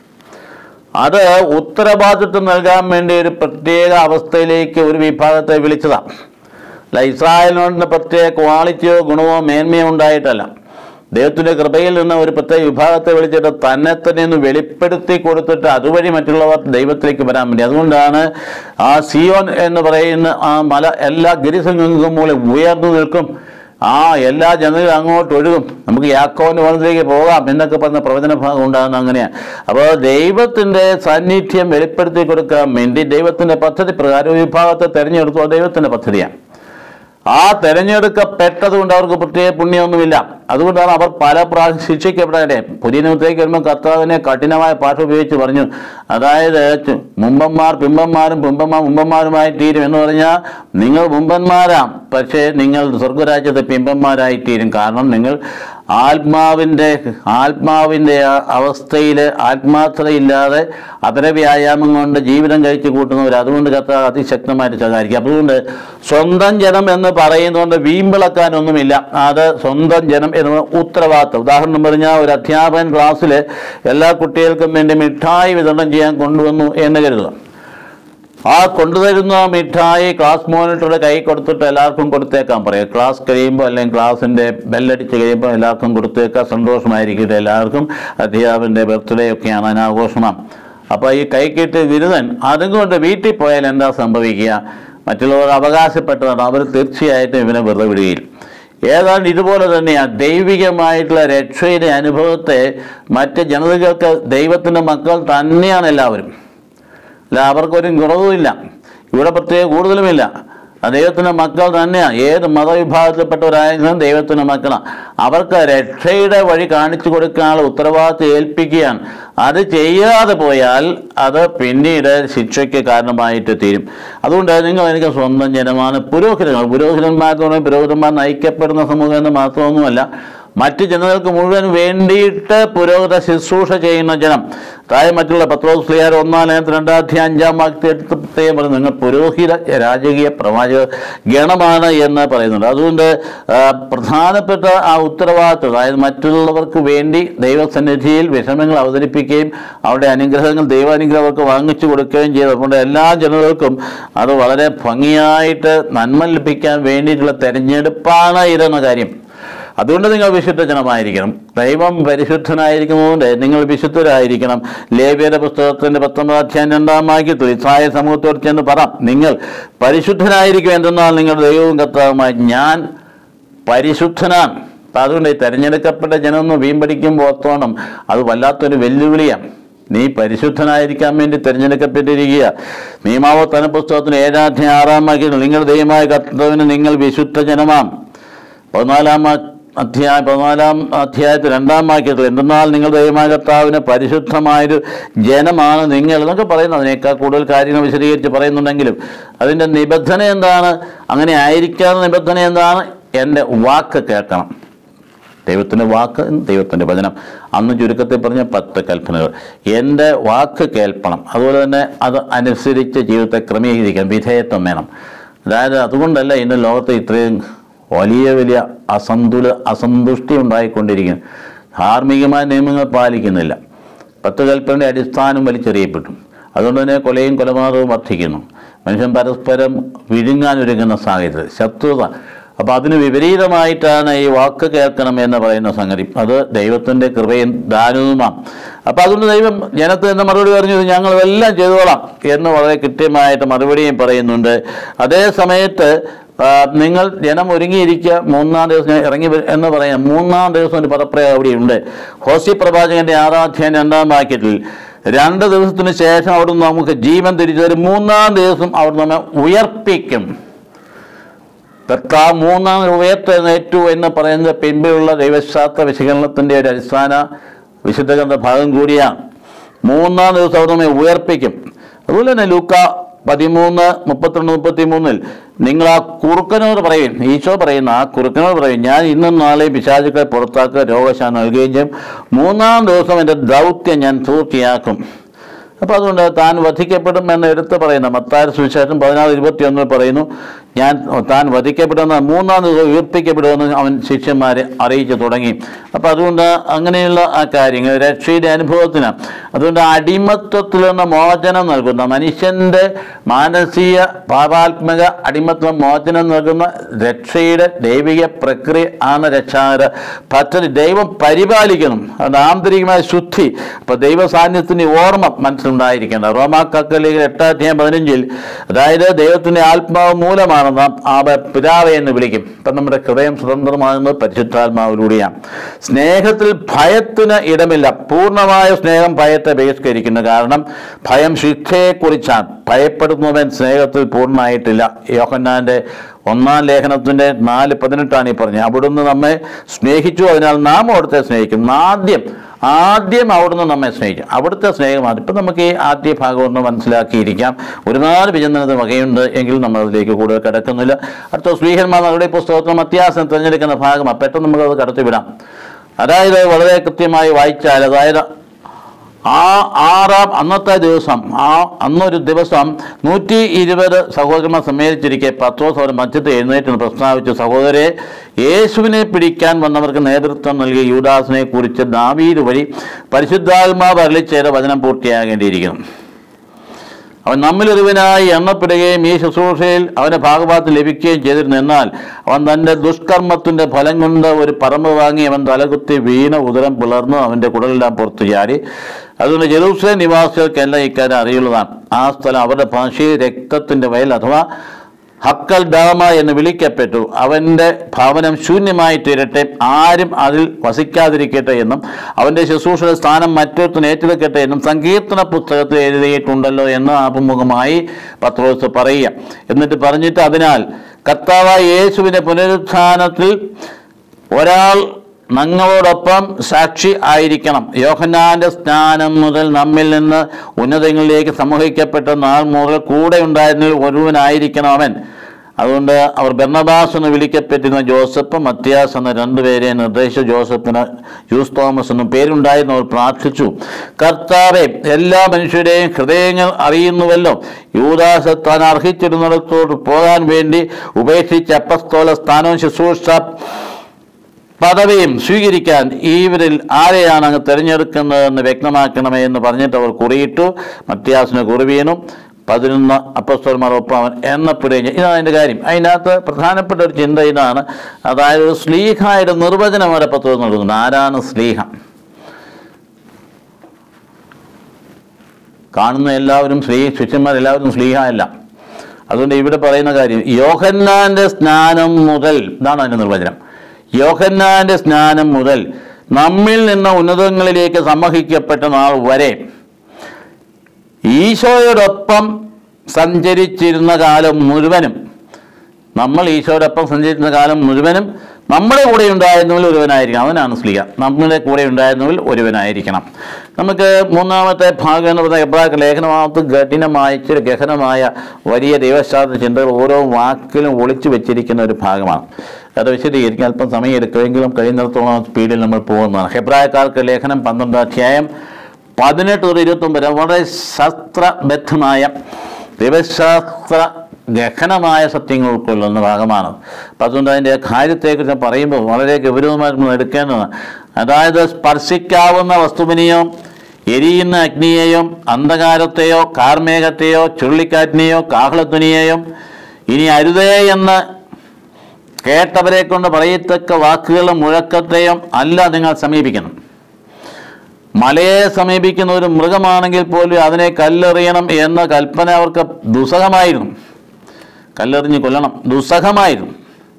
അത് ഉത്തരവാദിത്വം നൽകാൻ വേണ്ടി ഒരു പ്രത്യേക അവസ്ഥയിലേക്ക് ഒരു വിഭാഗത്തെ വിളിച്ചതാണ് അല്ല ഇസ്രായേലിനോട് പ്രത്യേക ക്വാളിറ്റിയോ ഗുണമോ മേന്മയോ ഉണ്ടായിട്ടല്ല ദൈവത്തിൻ്റെ കൃപയിൽ നിന്ന് ഒരു പ്രത്യേക വിഭാഗത്തെ വിളിച്ചിട്ട് തന്നെ തന്നെ ഒന്ന് വെളിപ്പെടുത്തി കൊടുത്തിട്ട് അതുവഴി മറ്റുള്ളവർ ദൈവത്തിലേക്ക് വരാൻ വേണ്ടി അതുകൊണ്ടാണ് ആ സിയോൻ എന്ന് പറയുന്ന ആ മല എല്ലാ ഗിരിസംഘങ്ങൾക്കും മുകളിൽ ഉയർന്നു നിൽക്കും ആ എല്ലാ ജനങ്ങളും അങ്ങോട്ട് ഒഴുകും നമുക്ക് യാക്കോവിൻ്റെ വനത്തിലേക്ക് പോകാം എന്നൊക്കെ പറഞ്ഞ പ്രവചന ഭാഗം ഉണ്ടാകുന്ന അങ്ങനെയാണ് അപ്പോൾ ദൈവത്തിൻ്റെ സാന്നിധ്യം വെളിപ്പെടുത്തി കൊടുക്കാൻ വേണ്ടി ദൈവത്തിൻ്റെ പദ്ധതി പ്രകാരം ഒരു വിഭാഗത്തെ തിരഞ്ഞെടുത്തു അത് ദൈവത്തിൻ്റെ പദ്ധതിയാണ് ആ തെരഞ്ഞെടുക്കപ്പെട്ടത് കൊണ്ട് അവർക്ക് പ്രത്യേക പുണ്യമൊന്നുമില്ല അതുകൊണ്ടാണ് അവർ പല പ്രാവശ്യം ശിക്ഷിക്കപ്പെടാതെ പുതിയ നിയമത്തിലേക്ക് വരുമ്പോൾ കർത്താവിനെ കഠിനമായ ഭാഷ ഉപയോഗിച്ച് പറഞ്ഞു അതായത് ചു- മുമ്പന്മാർ പിമ്പന്മാരും പിമ്പന്മാർ മുമ്പന്മാരുമായി തീരും എന്ന് പറഞ്ഞാൽ നിങ്ങൾ മുമ്പന്മാരാം പക്ഷേ നിങ്ങൾ സ്വർഗരാജ്യത്തെ പിമ്പന്മാരായി തീരും കാരണം നിങ്ങൾ ആത്മാവിൻ്റെ ആത്മാവിൻ്റെ അവസ്ഥയിൽ ആത്മാർത്ഥതയില്ലാതെ അതര വ്യായാമം കൊണ്ട് ജീവിതം കഴിച്ചു കൂട്ടുന്നവർ അതുകൊണ്ട് കർത്താവ് അതിശക്തമായിട്ട് സഹായിക്കും അതുകൊണ്ട് സ്വന്തം ജനം എന്ന് പറയുന്നതുകൊണ്ട് വീമ്പിളക്കാനൊന്നുമില്ല അത് സ്വന്തം ജനം എന്ന് ഉത്തരവാദിത്വം ഉദാഹരണം പറഞ്ഞാൽ ഒരു അധ്യാപകൻ ക്ലാസ്സിൽ എല്ലാ കുട്ടികൾക്കും വേണ്ടി മിഠായി വിതരണം ചെയ്യാൻ കൊണ്ടുവന്നു എന്ന് കരുതുക ആ കൊണ്ടുവരുന്ന മിഠായി ക്ലാസ് മോണിറ്ററുടെ കൈ കൊടുത്തിട്ട് എല്ലാവർക്കും കൊടുത്തേക്കാൻ പറയും ക്ലാസ് കഴിയുമ്പോൾ അല്ലെങ്കിൽ ക്ലാസ്സിൻ്റെ ബെല്ലടിച്ച് കഴിയുമ്പോൾ എല്ലാവർക്കും കൊടുത്തേക്കാൻ സന്തോഷമായിരിക്കട്ടെ എല്ലാവർക്കും അധ്യാപകൻ്റെ ബർത്ത്ഡേ ഒക്കെയാണ് അനാഘോഷണം അപ്പോൾ ഈ കൈക്കിട്ട് വിരുദൻ അതുകൊണ്ട് വീട്ടിൽ പോയാൽ എന്താ സംഭവിക്കുക മറ്റുള്ളവർ അവകാശപ്പെട്ടതാണ് അവർ തീർച്ചയായിട്ടും ഇവനെ വെറുതെ വിടുകയില്ല ഏതാണ്ട് ഇതുപോലെ തന്നെയാണ് ദൈവികമായിട്ടുള്ള രക്ഷയുടെ അനുഭവത്തെ മറ്റ് ജനതകൾക്ക് ദൈവത്തിൻ്റെ മക്കൾ തന്നെയാണ് എല്ലാവരും അല്ല അവർക്കൊരു കുറവുമില്ല ഇവിടെ പ്രത്യേക കൂടുതലുമില്ല ആ ദൈവത്തിൻ്റെ മക്കൾ തന്നെയാണ് ഏത് മതവിഭാഗത്തിൽപ്പെട്ടവരായാലും ദൈവത്തിൻ്റെ മക്കളാണ് അവർക്ക് രക്ഷയുടെ വഴി കാണിച്ചു കൊടുക്കാനുള്ള ഉത്തരവാദിത്വം ഏൽപ്പിക്കുകയാണ് അത് ചെയ്യാതെ പോയാൽ അത് പിന്നീട് ശിക്ഷയ്ക്ക് കാരണമായിട്ട് തീരും അതുകൊണ്ട് നിങ്ങൾ എനിക്ക് സ്വന്തം ജനമാണ് പുരോഹിതങ്ങൾ പുരോഹിതന്മാർ എന്ന് പറയുമ്പോൾ പുരോഹിതന്മാർ നയിക്കപ്പെടുന്ന സമൂഹം എന്ന് മാത്രമൊന്നുമല്ല മറ്റ് ജനങ്ങൾക്ക് മുഴുവൻ വേണ്ടിയിട്ട് പുരോഗത ശുശ്രൂഷ ചെയ്യുന്ന ജനം അതായത് മറ്റുള്ള പത്രോസ്ലിയാർ ഒന്നാം ലേഖനത്തിൽ രണ്ടാധ്യായ അഞ്ചാം വാക്യത്തിൽ പ്രത്യേകം പറയുന്നു നിങ്ങൾ പുരോഹിത രാജകീയ പ്രവാചക ഗണമാണ് എന്ന് പറയുന്നുണ്ട് അതുകൊണ്ട് ആ, പ്രധാനപ്പെട്ട ആ ഉത്തരവാദിത്വം അതായത് മറ്റുള്ളവർക്ക് വേണ്ടി ദൈവസന്നിധിയിൽ വിഷമങ്ങൾ അവതരിപ്പിക്കുകയും അവരുടെ അനുഗ്രഹങ്ങൾ ദൈവാനുഗ്രഹം അവർക്ക് വാങ്ങിച്ചു കൊടുക്കുകയും ചെയ്തു അതുകൊണ്ട് എല്ലാ ജനങ്ങൾക്കും അത് വളരെ ഭംഗിയായിട്ട് നന്മ ലഭിക്കാൻ വേണ്ടിയിട്ടുള്ള തെരഞ്ഞെടുപ്പാണ് ഇതെന്ന കാര്യം അതുകൊണ്ട് നിങ്ങൾ വിശുദ്ധ ജനമായിരിക്കണം ദൈവം പരിശുദ്ധനായിരിക്കുന്നതുകൊണ്ട് നിങ്ങൾ വിശുദ്ധരായിരിക്കണം ലേവ്യയുടെ പുസ്തകത്തിന്റെ പത്തൊമ്പതാം അധ്യായം രണ്ടാം വാക്യത്തിൽ ഇസ്രായ സമൂഹത്തോട് ചെന്ന് പറ നിങ്ങൾ പരിശുദ്ധനായിരിക്കും എന്തെന്നാൽ നിങ്ങളുടെ ദൈവവും കർത്താവുമായി ഞാൻ പരിശുദ്ധനാണ് അപ്പം അതുകൊണ്ട് ഈ തെരഞ്ഞെടുക്കപ്പെട്ട ജനം ഒന്ന് വീമ്പടിക്കുമ്പോൾ ഓർത്തോണം അത് വല്ലാത്തൊരു വെല്ലുവിളിയാണ് നീ പരിശുദ്ധനായിരിക്കാൻ വേണ്ടി തിരഞ്ഞെടുക്കപ്പെട്ടിരിക്കുക നിയമാവർത്തന പുസ്തകത്തിന് ഏഴാധ്യായ ആറാം വാക്യത്തിൽ നിങ്ങൾ ദൈവമായ കർത്തവിന് നിങ്ങൾ വിശുദ്ധ ജനമാം പതിനാലാം ആ- അധ്യായ പതിനാലാം അധ്യായത്തിൽ രണ്ടാം വാക്യത്തിൽ എന്തെന്നാൽ നിങ്ങൾ ദൈവമായ കർത്താവിന് പരിശുദ്ധമായൊരു ജനമാണ് നിങ്ങൾ എന്നൊക്കെ പറയുന്നു അതിനേക്കാൾ കൂടുതൽ കാര്യങ്ങൾ വിശദീകരിച്ച് പറയുന്നുണ്ടെങ്കിലും അതിൻ്റെ നിബന്ധന എന്താണ് അങ്ങനെ ആയിരിക്കാത്ത നിബന്ധന എന്താണ് എൻ്റെ വാക്ക് കേൾക്കണം ദൈവത്തിൻ്റെ വാക്ക് ദൈവത്തിൻ്റെ വചനം അന്ന് ചുരുക്കത്തിൽ പറഞ്ഞ പത്ത് കൽപ്പനകൾ എൻ്റെ വാക്ക് കേൾക്കണം അതുപോലെ തന്നെ അത് അനുസരിച്ച് ജീവിതത്തെ ക്രമീകരിക്കാൻ വിധേയത്വം വേണം അതായത് അതുകൊണ്ടല്ല ഇന്ന് ലോകത്ത് ഇത്രയും വലിയ വലിയ അസന്തുല അസന്തുഷ്ടി ഉണ്ടായിക്കൊണ്ടിരിക്കുന്നു ധാർമ്മികമായ നിയമങ്ങൾ പാലിക്കുന്നില്ല പത്ത് കൽപ്പനയുടെ അടിസ്ഥാനം വലിച്ചെറിയപ്പെട്ടു അതുകൊണ്ട് തന്നെ കൊലയും കൊലപാതകവും വർദ്ധിക്കുന്നു മനുഷ്യൻ പരസ്പരം വിഴുങ്ങാനൊരുങ്ങുന്ന സാഹചര്യം ശത്രുത അപ്പോൾ അതിന് വിപരീതമായിട്ടാണ് ഈ വാക്ക് കേൾക്കണം എന്ന് പറയുന്ന സംഗതി അത് ദൈവത്തിൻ്റെ കൃപയും ദാനവുമാണ് അപ്പോൾ അതുകൊണ്ട് ദൈവം ജനത്തിന് എന്ന മറുപടി പറഞ്ഞു ഞങ്ങൾ എല്ലാം ചെയ്തോളാം എന്ന് വളരെ കൃത്യമായിട്ട് മറുപടിയും പറയുന്നുണ്ട് അതേ സമയത്ത് ആ, നിങ്ങൾ ജനം ഒരുങ്ങിയിരിക്കുക മൂന്നാം ദിവസം ഞാൻ ഇറങ്ങി വരും എന്ന് പറയാം മൂന്നാം ദിവസം ഒരു പദപ്രയോഗം അവിടെയുണ്ട് ഹോസി പ്രവാചകന്റെ ആറാധ്യായം രണ്ടാം വാക്യത്തിൽ രണ്ട് ദിവസത്തിന് ശേഷം അവിടുന്ന് നമുക്ക് ജീവൻ തിരിച്ചു തരും മൂന്നാം ദിവസം അവിടുന്ന് നമ്മെ ഉയർപ്പിക്കും കർത്താവ് മൂന്നാം ഉയർത്തെഴുന്നേറ്റു എന്ന് പറയുന്നത് പിൻപിലുള്ള ദൈവശാസ്ത്ര വിശകലനത്തിൻ്റെ ഒരു അടിസ്ഥാന വിശുദ്ധഗ്രന്ഥ ഭാഗം കൂടിയാണ് മൂന്നാം ദിവസം അവിടെ നമ്മെ ഉയർപ്പിക്കും അതുപോലെ തന്നെ ലൂക്ക പതിമൂന്ന് മുപ്പത്തിരണ്ട് മുപ്പത്തി മൂന്നിൽ നിങ്ങൾ ആ കുറുക്കനോട് പറയും ഈശോ പറയുന്ന ആ കുറുക്കനോട് പറയും ഞാൻ ഇന്നും നാളെയും പിശാചുക്കളെ പുറത്താക്കുക രോഗശാന്തി നൽകുകയും ചെയ്യും മൂന്നാം ദിവസം എൻ്റെ ദൗത്യം ഞാൻ പൂർത്തിയാക്കും അപ്പോൾ അതുകൊണ്ട് താൻ വധിക്കപ്പെടും എന്ന് എടുത്ത് പറയുന്ന മത്തായ സുവിശേഷം പതിനാറ് ഇരുപത്തിയൊന്നിൽ പറയുന്നു ഞാൻ താൻ വധിക്കപ്പെടുന്ന മൂന്നാം ദിവസം ഉയർപ്പിക്കപ്പെടുമെന്ന് അവൻ ശിഷ്യന്മാരെ അറിയിച്ചു തുടങ്ങി അപ്പോൾ അതുകൊണ്ട് അങ്ങനെയുള്ള ആ കാര്യങ്ങൾ രക്ഷയുടെ അനുഭവത്തിന് അതുകൊണ്ട് അടിമത്വത്തിൽ നിന്ന് മോചനം നൽകുന്ന മനുഷ്യൻ്റെ മാനസിക പാപാത്മക അടിമത്വ മോചനം നൽകുന്ന രക്ഷയുടെ ദൈവിക പ്രക്രിയ ആണ് രക്ഷാകര പദ്ധതി ദൈവം പരിപാലിക്കണം അത് ആന്തരികമായ ശുദ്ധി അപ്പോൾ ദൈവ സാന്നിധ്യത്തിൻ്റെ ഓർമ്മ മനസ്സിലുണ്ടായിരിക്കേണ്ട റോമാ കക്കലികൾ എട്ടാധ്യായം പതിനഞ്ചിൽ അതായത് ദൈവത്തിൻ്റെ ആത്മാവ് മൂലമാണ് നാം ആ പിതാവെ എന്ന് വിളിക്കും ഇപ്പം നമ്മുടെ ഹൃദയം സ്വതന്ത്രമാകുന്നത് പരിശുദ്ധാത്മാവിലൂടെയാണ് സ്നേഹത്തിൽ ഭയത്തിന് ഇടമില്ല പൂർണ്ണമായ സ്നേഹം ഭയത്തെ ബഹിഷ്കരിക്കുന്നു കാരണം ഭയം ശിക്ഷയെക്കുറിച്ചാണ് ഭയപ്പെടുന്നവൻ സ്നേഹത്തിൽ പൂർണ്ണമായിട്ടില്ല യോഹന്നാൻ്റെ ഒന്നാം ലേഖനത്തിൻ്റെ നാല് പതിനെട്ടാണ് ഈ പറഞ്ഞത് അവിടുന്ന് നമ്മെ സ്നേഹിച്ചു അതിനാൽ നാം അവിടുത്തെ സ്നേഹിക്കും ആദ്യം ആദ്യം അവിടുന്ന് നമ്മെ സ്നേഹിക്കും അവിടുത്തെ സ്നേഹമാണ് ഇപ്പം നമുക്ക് ഈ ആദ്യ ഭാഗം ഒന്ന് മനസ്സിലാക്കിയിരിക്കാം ഒരുപാട് വിചിന്തനത്തിന് വകയുണ്ട് എങ്കിലും നമ്മൾ അതിലേക്ക് കൂടുതൽ കിടക്കുന്നില്ല അടുത്ത സ്ത്രീഹന്മാർ അവരുടെ പുസ്തകത്തിൽ അത്യാവശ്യം തിരഞ്ഞെടുക്കുന്ന ഭാഗമാണ് പെട്ടെന്ന് നമുക്കത് കടത്തിവിടാം അതായത് വളരെ കൃത്യമായി വായിച്ചാൽ അതായത് ആ ആറാം അന്നത്തെ ദിവസം ആ അന്നൊരു ദിവസം നൂറ്റി ഇരുപത് സഹോദരന്മാർ സമ്മേളിച്ചിരിക്കെ പത്രോസ് അവർ മധ്യത്തിൽ എഴുന്നേറ്റ് നിന്ന് പ്രസ്താവിച്ചു സഹോദരെ യേശുവിനെ പിടിക്കാൻ വന്നവർക്ക് നേതൃത്വം നൽകിയ യൂദാസിനെ കുറിച്ച് ദാവീദ് വഴി പരിശുദ്ധാത്മാവ് അരളിച്ചേര വചനം പൂർത്തിയാകേണ്ടിയിരിക്കുന്നു അവൻ നമ്മിലൊരുവനായി എണ്ണപ്പെടുകയും ഈ ശുശ്രൂഷയിൽ അവന്റെ ഭാഗഭാഗത്ത് ലഭിക്കുകയും ചെയ്തിരുന്നു എന്നാൽ അവൻ തന്റെ ദുഷ്കർമ്മത്തിന്റെ ഫലം കൊണ്ട് ഒരു പറമ്പ് വാങ്ങി അവൻ തലകുത്തി വീണ ഉദരം പിളർന്നു അവന്റെ കുടലെല്ലാം പുറത്തു ചാടി അതുകൊണ്ട് ജെറൂസലേം നിവാസികൾക്കെല്ലാം ഇക്കാര്യം അറിയുള്ളതാണ് ആ സ്ഥലം അവരുടെ ഭാഷയിൽ രക്തത്തിന്റെ വയൽ അഥവാ ഹക്കൽ ഡാമ എന്ന് വിളിക്കപ്പെട്ടു അവൻ്റെ ഭവനം ശൂന്യമായി തീരട്ടെ ആരും അതിൽ വസിക്കാതിരിക്കട്ടെ എന്നും അവൻ്റെ ശുശ്രൂഷയുടെ സ്ഥാനം മറ്റൊരുത്തിന് ഏറ്റെടുക്കട്ടെ എന്നും സങ്കീർത്തന പുസ്തകത്തിൽ എഴുതിയിട്ടുണ്ടല്ലോ എന്ന് ആപമുഖമായി പത്രോസ് പറയുക എന്നിട്ട് പറഞ്ഞിട്ട് അതിനാൽ കർത്താവായ യേശുവിൻ്റെ പുനരുത്ഥാനത്തിൽ ഒരാൾ ഞങ്ങളോടൊപ്പം സാക്ഷി ആയിരിക്കണം യോഹന്നാന്റെ സ്നാനം മുതൽ നമ്മിൽ നിന്ന് ഉന്നതങ്ങളിലേക്ക് സമൂഹിക്കപ്പെട്ട നാൾ മുതൽ കൂടെ ഉണ്ടായിരുന്നതിൽ ഒരുവനായിരിക്കണം അവൻ അതുകൊണ്ട് അവർ ബർണബാസ് എന്ന് വിളിക്കപ്പെട്ടിരുന്ന ജോസഫ് മത്യാസ് എന്ന രണ്ടുപേരെ നിർദ്ദേശിച്ച ജോസഫിന് യൂസ് തോമസ് എന്നും പേരുണ്ടായിരുന്നു അവർ പ്രാർത്ഥിച്ചു കർത്താവെ എല്ലാ മനുഷ്യരുടെയും ഹൃദയങ്ങൾ അറിയുന്നുവല്ലോ യൂദാസ് താൻ അർഹിച്ചിരുന്നിടത്തോട് പോകാൻ വേണ്ടി ഉപേക്ഷിച്ച അപ്പസ്തോല സ്ഥാനവും ശുശ്രൂഷ പദവിയും സ്വീകരിക്കാൻ ഇവരിൽ ആരെയാണ് അങ്ങ് തിരഞ്ഞെടുക്കുന്നതെന്ന് വ്യക്തമാക്കണമേ എന്ന് പറഞ്ഞിട്ട് അവർ കുറിയിട്ടു മത്യാസിന് കുറിവീണു പതിനൊന്ന് അപ്പസ്തോന്മാർ ഒപ്പം അവൻ എണ്ണപ്പെടുകയും ചെയ്യും. ഇതാണ് അതിൻ്റെ കാര്യം അതിനകത്ത് പ്രധാനപ്പെട്ട ഒരു ചിന്ത ഇതാണ് അതായത് ഒരു സ്ലീഹായുടെ നിർവചനം വരെ പത്രം നൽകുന്നുണ്ട് ആരാണ് സ്ലീഹ കാണുന്ന എല്ലാവരും സ്ലീ ശിഷ്യന്മാരെല്ലാവരും സ്ലീഹ അല്ല അതുകൊണ്ട് ഇവിടെ പറയുന്ന കാര്യം യോഹന്നാന്റെ സ്നാനം മുതൽ ഇതാണ് അതിൻ്റെ നിർവചനം യോഹന്നാന്റെ സ്നാനം മുതൽ നമ്മിൽ നിന്ന് ഉന്നതങ്ങളിലേക്ക് സമ്മഹിക്കപ്പെട്ട നാൾ വരെ ഈശോയോടൊപ്പം സഞ്ചരിച്ചിരുന്ന കാലം മുഴുവനും നമ്മൾ ഈശോയോടൊപ്പം സഞ്ചരിച്ചിരുന്ന കാലം മുഴുവനും നമ്മുടെ കൂടെ ഉണ്ടായിരുന്നവരിൽ ഒരുവനായിരിക്കണം അവനാണ് സ്ലിയ നമ്മുടെ കൂടെ ഉണ്ടായിരുന്നവരിൽ ഒരുവനായിരിക്കണം നമുക്ക് മൂന്നാമത്തെ ഭാഗം എന്ന് പറയുന്നത് എബ്രാഹിം ലേഖനമാകത്ത് കഠിനമായ ഇച്ചിരി ഗഹനമായ വലിയ ദൈവശാസ്ത്ര ചിന്തകൾ ഓരോ വാക്കിലും ഒളിച്ചു വെച്ചിരിക്കുന്ന ഒരു ഭാഗമാണ് അത് വിശദീകരിക്കാൻ അല്പം സമയം എടുക്കുമെങ്കിലും കഴിയുന്നിടത്തോളം സ്പീഡിൽ നമ്മൾ പോകുന്നതാണ് ഹെബ്രായക്കാർക്ക് ലേഖനം പന്ത്രണ്ടാം അധ്യായം പതിനെട്ട് മുതൽ ഇരുപത്തൊമ്പത് വരെ വളരെ ശാസ്ത്രബദ്ധമായ ദൈവശാസ്ത്ര ഗഹനമായ സത്യങ്ങൾ ഉൾക്കൊള്ളുന്ന ഭാഗമാണ് അപ്പം അതുകൊണ്ട് അതിൻ്റെ കാര്യത്തെക്കുറിച്ച് പറയുമ്പോൾ വളരെ ഗൗരവമായിട്ട് നമ്മൾ എടുക്കേണ്ടതാണ് അതായത് സ്പർശിക്കാവുന്ന വസ്തുവിനെയോ എരിയുന്ന അഗ്നിയെയും അന്ധകാരത്തെയോ കാർമേഘത്തെയോ ചുഴലിക്കാറ്റിനെയോ കാഹളധ്വനിയെയോ ഇനി അരുതേ എന്ന് കേട്ടവരെ കൊണ്ട് പറയത്തക്ക വാക്കുകളും മുഴക്കത്തെയും അല്ല നിങ്ങൾ സമീപിക്കണം മലയെ സമീപിക്കുന്ന ഒരു മൃഗമാണെങ്കിൽ പോലും അതിനെ കല്ലെറിയണം എന്ന കൽപ്പന അവർക്ക് ദുസ്സഹമായിരുന്നു കല്ലെറിഞ്ഞ് കൊല്ലണം ദുസ്സഹമായിരുന്നു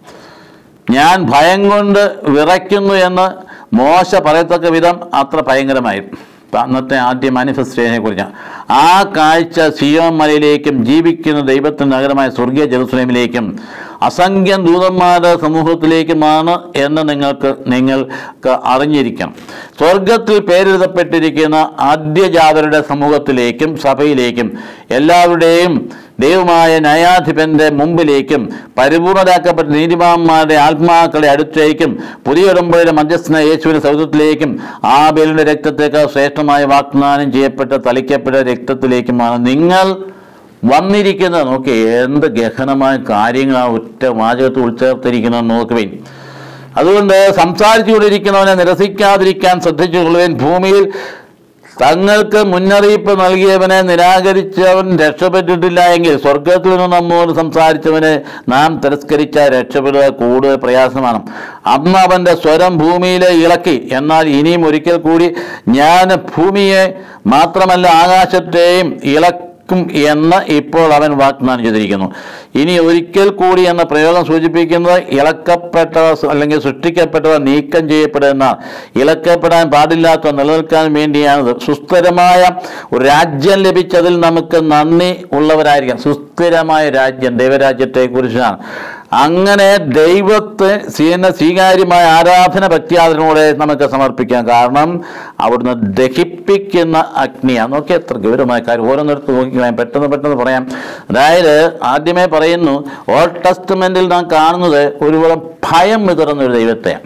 ഞാൻ ഭയം കൊണ്ട് വിറയ്ക്കുന്നു എന്ന് മോശ പറയത്തക്ക വിധം അത്ര ഭയങ്കരമായിരുന്നു ഇപ്പം അന്നത്തെ ആദ്യ മാനിഫെസ്റ്റേഷനെ കുറിച്ച് ആ കാഴ്ച സിയോൻ മലയിലേക്കും ജീവിക്കുന്ന ദൈവത്തിൻ്റെ നഗരമായ സ്വർഗീയ ജെറുസലേമിലേക്കും അസംഖ്യം ദൂതന്മാരുടെ സമൂഹത്തിലേക്കുമാണ് എന്ന് നിങ്ങൾക്ക് നിങ്ങൾക്ക് അറിഞ്ഞിരിക്കണം സ്വർഗത്തിൽ പേരെഴുതപ്പെട്ടിരിക്കുന്ന ആദ്യജാതരുടെ സമൂഹത്തിലേക്കും സഭയിലേക്കും എല്ലാവരുടെയും ദൈവമായ ന്യായാധിപന്റെ മുമ്പിലേക്കും പരിപൂർണരാക്കപ്പെട്ട നീതിമാന്മാരുടെ ആത്മാക്കളെ അടുത്തേക്കും പുതിയ ഉടമ്പടിയുടെ മധ്യസ്ഥന യേശുവിന്റെ സൗധത്തിലേക്കും ആ ബലിയുടെ രക്തത്തേക്കാൾ ശ്രേഷ്ഠമായ വാഗ്ദാനം ചെയ്യപ്പെട്ട തളിക്കപ്പെട്ട രക്തത്തിലേക്കുമാണ് നിങ്ങൾ വന്നിരിക്കുന്നത് നോക്കി എന്ത് ഗഹനമായ കാര്യങ്ങളാണ് ഒറ്റ വാചകത്തിൽ ഉൾച്ചേർത്തിരിക്കുന്നത് നോക്കുവേൻ അതുകൊണ്ട് സംസാരിച്ചുകൊണ്ടിരിക്കുന്നവനെ നിരസിക്കാതിരിക്കാൻ ശ്രദ്ധിച്ചുകൊള്ളുവേൻ ഭൂമിയിൽ തങ്ങൾക്ക് മുന്നറിയിപ്പ് നൽകിയവനെ നിരാകരിച്ചവൻ രക്ഷപ്പെട്ടിട്ടില്ല എങ്കിൽ സ്വർഗത്തിൽ നിന്ന് നമ്മോട് സംസാരിച്ചവനെ നാം തിരസ്കരിച്ച രക്ഷപ്പെടുക കൂടുതൽ പ്രയാസമാണ് അന്ന് അവൻ്റെ സ്വരം ഭൂമിയിലെ ഇളക്കി എന്നാൽ ഇനിയും ഒരിക്കൽ കൂടി ഞാൻ ഭൂമിയെ മാത്രമല്ല ആകാശത്തെയും ഇളക്കും എന്ന് ഇപ്പോൾ അവൻ വാഗ്ദാനം ചെയ്തിരിക്കുന്നു ഇനി ഒരിക്കൽ കൂടി എന്ന പ്രയോഗം സൂചിപ്പിക്കുന്നത് ഇളക്കപ്പെട്ടവ അല്ലെങ്കിൽ സൃഷ്ടിക്കപ്പെട്ടവ നീക്കം ചെയ്യപ്പെടുന്ന ഇളക്കപ്പെടാൻ പാടില്ലാത്ത നിലനിൽക്കാൻ വേണ്ടിയാണ് സുസ്ഥിരമായ ഒരു രാജ്യം ലഭിച്ചതിൽ നമുക്ക് നന്ദി ഉള്ളവരായിരിക്കാം സുസ്ഥിരമായ രാജ്യം ദൈവരാജ്യത്തെ കുറിച്ചാണ് അങ്ങനെ ദൈവത്തെ സ്വീന സ്വീകാര്യമായ ആരാധന ഭക്തിയാദനോടെ നമുക്ക് സമർപ്പിക്കാം കാരണം അവിടുന്ന് ദഹിപ്പിക്കുന്ന അഗ്നിയാണ് നോക്കി എത്ര ഗൗരവമായ കാര്യം ഓരോന്നിടത്ത് നോക്കിക്കാൻ പെട്ടെന്ന് പെട്ടെന്ന് പറയാം അതായത് ആദ്യമേ പറയുന്നു ഓൾഡ് ടെസ്റ്റ്മെന്റിൽ നാം കാണുന്നത് ഒരുപോലെ ഭയം വിതറുന്ന ഒരു ദൈവത്തെയാണ്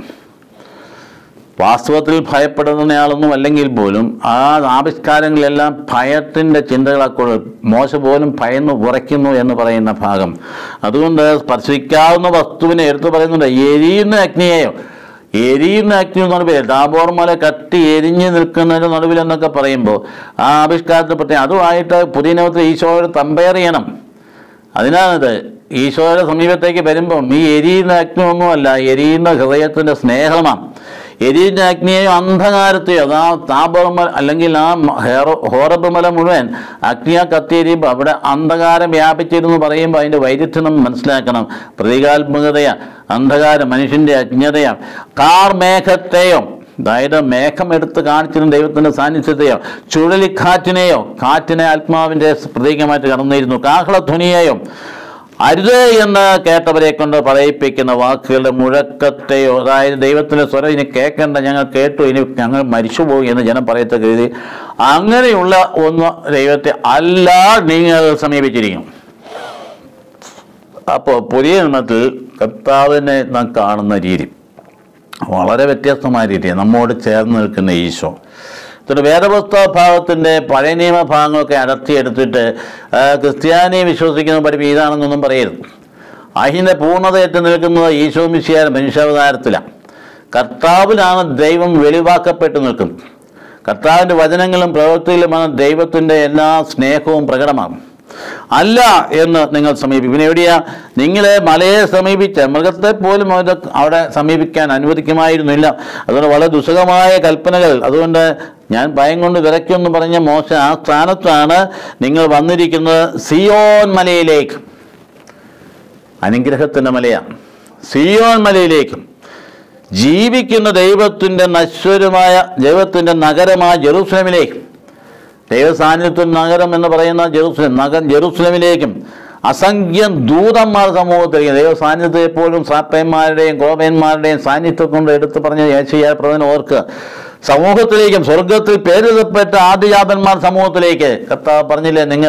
വാസ്തവത്തിൽ ഭയപ്പെടുന്നയാളൊന്നും അല്ലെങ്കിൽ പോലും ആ ആവിഷ്കാരങ്ങളെല്ലാം ഭയത്തിൻ്റെ ചിന്തകളൊക്കെ മോശ പോലും ഭയന്ന് ഉറയ്ക്കുന്നു എന്ന് പറയുന്ന ഭാഗം അതുകൊണ്ട് സ്പർശിക്കാവുന്ന വസ്തുവിനെ എടുത്തു പറയുന്നുണ്ട് എരിയുന്ന അഗ്നിയെയോ എരിയുന്ന അഗ്നി എന്ന് പറഞ്ഞ പേര് താബോർ മല കട്ടി എരിഞ്ഞ് നിൽക്കുന്നതിന് നടുവിൽ എന്നൊക്കെ പറയുമ്പോൾ ആ ആവിഷ്കാരത്തെ പറ്റി അതുമായിട്ട് പുതിയ നിയമത്തിൽ ഈശോയോട് കമ്പയർ ചെയ്യണം അതിനാണിത് ഈശോയുടെ സമീപത്തേക്ക് വരുമ്പം ഈ എരിയുന്ന അഗ്നി ഒന്നുമല്ല എരിയുന്ന ഹൃദയത്തിൻ്റെ സ്നേഹമാണ് എരിയുന്ന അഗ്നിയെയോ അന്ധകാരത്തെയോ അതാ താപമല അല്ലെങ്കിൽ ആ ഹേറോ ഹോറബ് മല മുഴുവൻ അഗ്നിയാ കത്തിയെരിയുമ്പോൾ അവിടെ അന്ധകാരം വ്യാപിച്ചിരുന്നു പറയുമ്പോൾ അതിൻ്റെ വൈരുദ്ധ്യം നമ്മൾ മനസ്സിലാക്കണം പ്രതീകാത്മകതയാ അന്ധകാരം മനുഷ്യൻ്റെ അജ്ഞതയാ കാർമേഘത്തെയോ അതായത് മേഘം എടുത്ത് കാണിച്ചിരുന്ന ദൈവത്തിൻ്റെ സാന്നിധ്യത്തെയോ ചുഴലിക്കാറ്റിനെയോ കാറ്റിനെ ആത്മാവിൻ്റെ പ്രതീകമായിട്ട് കടന്നിരുന്നു കാഹളധ്വനിയെയോ അരുത് എന്ന് കേട്ടവരെ കൊണ്ട് പറയിപ്പിക്കുന്ന വാക്കുകളുടെ മുഴക്കത്തെയോ അതായത് ദൈവത്തിൻ്റെ സ്വരം ഇനി കേൾക്കേണ്ട ഞങ്ങൾ കേട്ടു ഇനി ഞങ്ങൾ മരിച്ചുപോയി എന്ന് ജനം പറയത്തക്ക രീതി അങ്ങനെയുള്ള ഒന്ന് ദൈവത്തെ അല്ല നിങ്ങൾ സമീപിച്ചിരിക്കും അപ്പോൾ പുതിയ നിയമത്തിൽ കർത്താവിനെ നാം കാണുന്ന രീതി വളരെ വ്യത്യസ്തമായ രീതിയാണ് നമ്മോട് ചേർന്ന് നിൽക്കുന്ന ഈശോ എന്നിട്ട് വേദപുസ്തക ഭാഗത്തിൻ്റെ പഴയ നിയമ ഭാഗങ്ങളൊക്കെ അടർത്തിയെടുത്തിട്ട് ആ, ക്രിസ്ത്യാനിയെ വിശ്വസിക്കുന്ന പഠിപ്പ് ഇതാണെന്നൊന്നും പറയരുത് അതിൻ്റെ പൂർണ്ണതയേറ്റ് നിൽക്കുന്നത് ഈശോ മിശിയായ മനുഷ്യാവതാരത്തിലാണ് കർത്താവിലാണ് ദൈവം വെളിവാക്കപ്പെട്ട് നിൽക്കുന്നത് കർത്താവിൻ്റെ വചനങ്ങളും പ്രവൃത്തിയിലുമാണ് ദൈവത്തിൻ്റെ എല്ലാ സ്നേഹവും പ്രകടമാണ് അല്ല എന്ന് നിങ്ങൾ സമീപിക്കും പിന്നെ എവിടെയാ നിങ്ങളെ മലയെ സമീപിച്ച മൃഗത്തെ പോലും അത് അവിടെ സമീപിക്കാൻ അനുവദിക്കുമായിരുന്നില്ല അതുകൊണ്ട് വളരെ ദുസ്സഹമായ കൽപ്പനകൾ അതുകൊണ്ട് ഞാൻ ഭയം കൊണ്ട് വിറയ്ക്കുമെന്ന് പറഞ്ഞ മോശ ആ സ്ഥാനത്താണ് നിങ്ങൾ വന്നിരിക്കുന്നത് സിയോൻ മലയിലേക്ക് അനുഗ്രഹത്തിൻ്റെ മലയാണ് സിയോൻ മലയിലേക്കും ജീവിക്കുന്ന ദൈവത്തിൻ്റെ നശ്വരമായ ദൈവത്തിൻ്റെ നഗരമായ ജെറൂസലേമിലേക്ക് ദൈവസാന്നിധ്യ നഗരം എന്ന് പറയുന്ന ജെറുസലേം നഗർ ജെറുസലേമിലേക്കും അസംഖ്യം ദൂതന്മാർ സമൂഹത്തിലേക്ക് ദൈവ സാന്നിധ്യത്തെ എപ്പോഴും സാപ്പന്മാരുടെയും കോപന്മാരുടെയും സാന്നിധ്യം കൊണ്ട് എടുത്തു പറഞ്ഞ യേശയ്യ പ്രവചനം ഓർക്കുക സമൂഹത്തിലേക്കും സ്വർഗത്തിൽ പേരെഴുതപ്പെട്ട ആദിജാതന്മാർ സമൂഹത്തിലേക്ക് കർത്താവ് പറഞ്ഞില്ലേ നിങ്ങൾ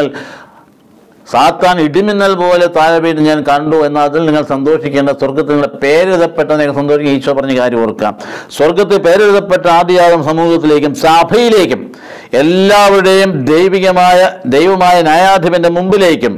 സാത്താൻ ഇടിമിന്നൽ പോലെ താഴെ വീണ് ഞാൻ കണ്ടു എന്നാൽ അതിൽ നിങ്ങൾ സന്തോഷിക്കേണ്ട സ്വർഗത്തിൽ നിങ്ങളുടെ പേരെഴുതപ്പെട്ട നിങ്ങൾ സന്തോഷിക്കുക ഈശോ പറഞ്ഞ കാര്യം ഓർക്കാം സ്വർഗത്തിൽ പേരെഴുതപ്പെട്ട ആദ്യയാഗം സമൂഹത്തിലേക്കും സഭയിലേക്കും എല്ലാവരുടെയും ദൈവികമായ ദൈവമായ ന്യായാധിപന്റെ മുമ്പിലേക്കും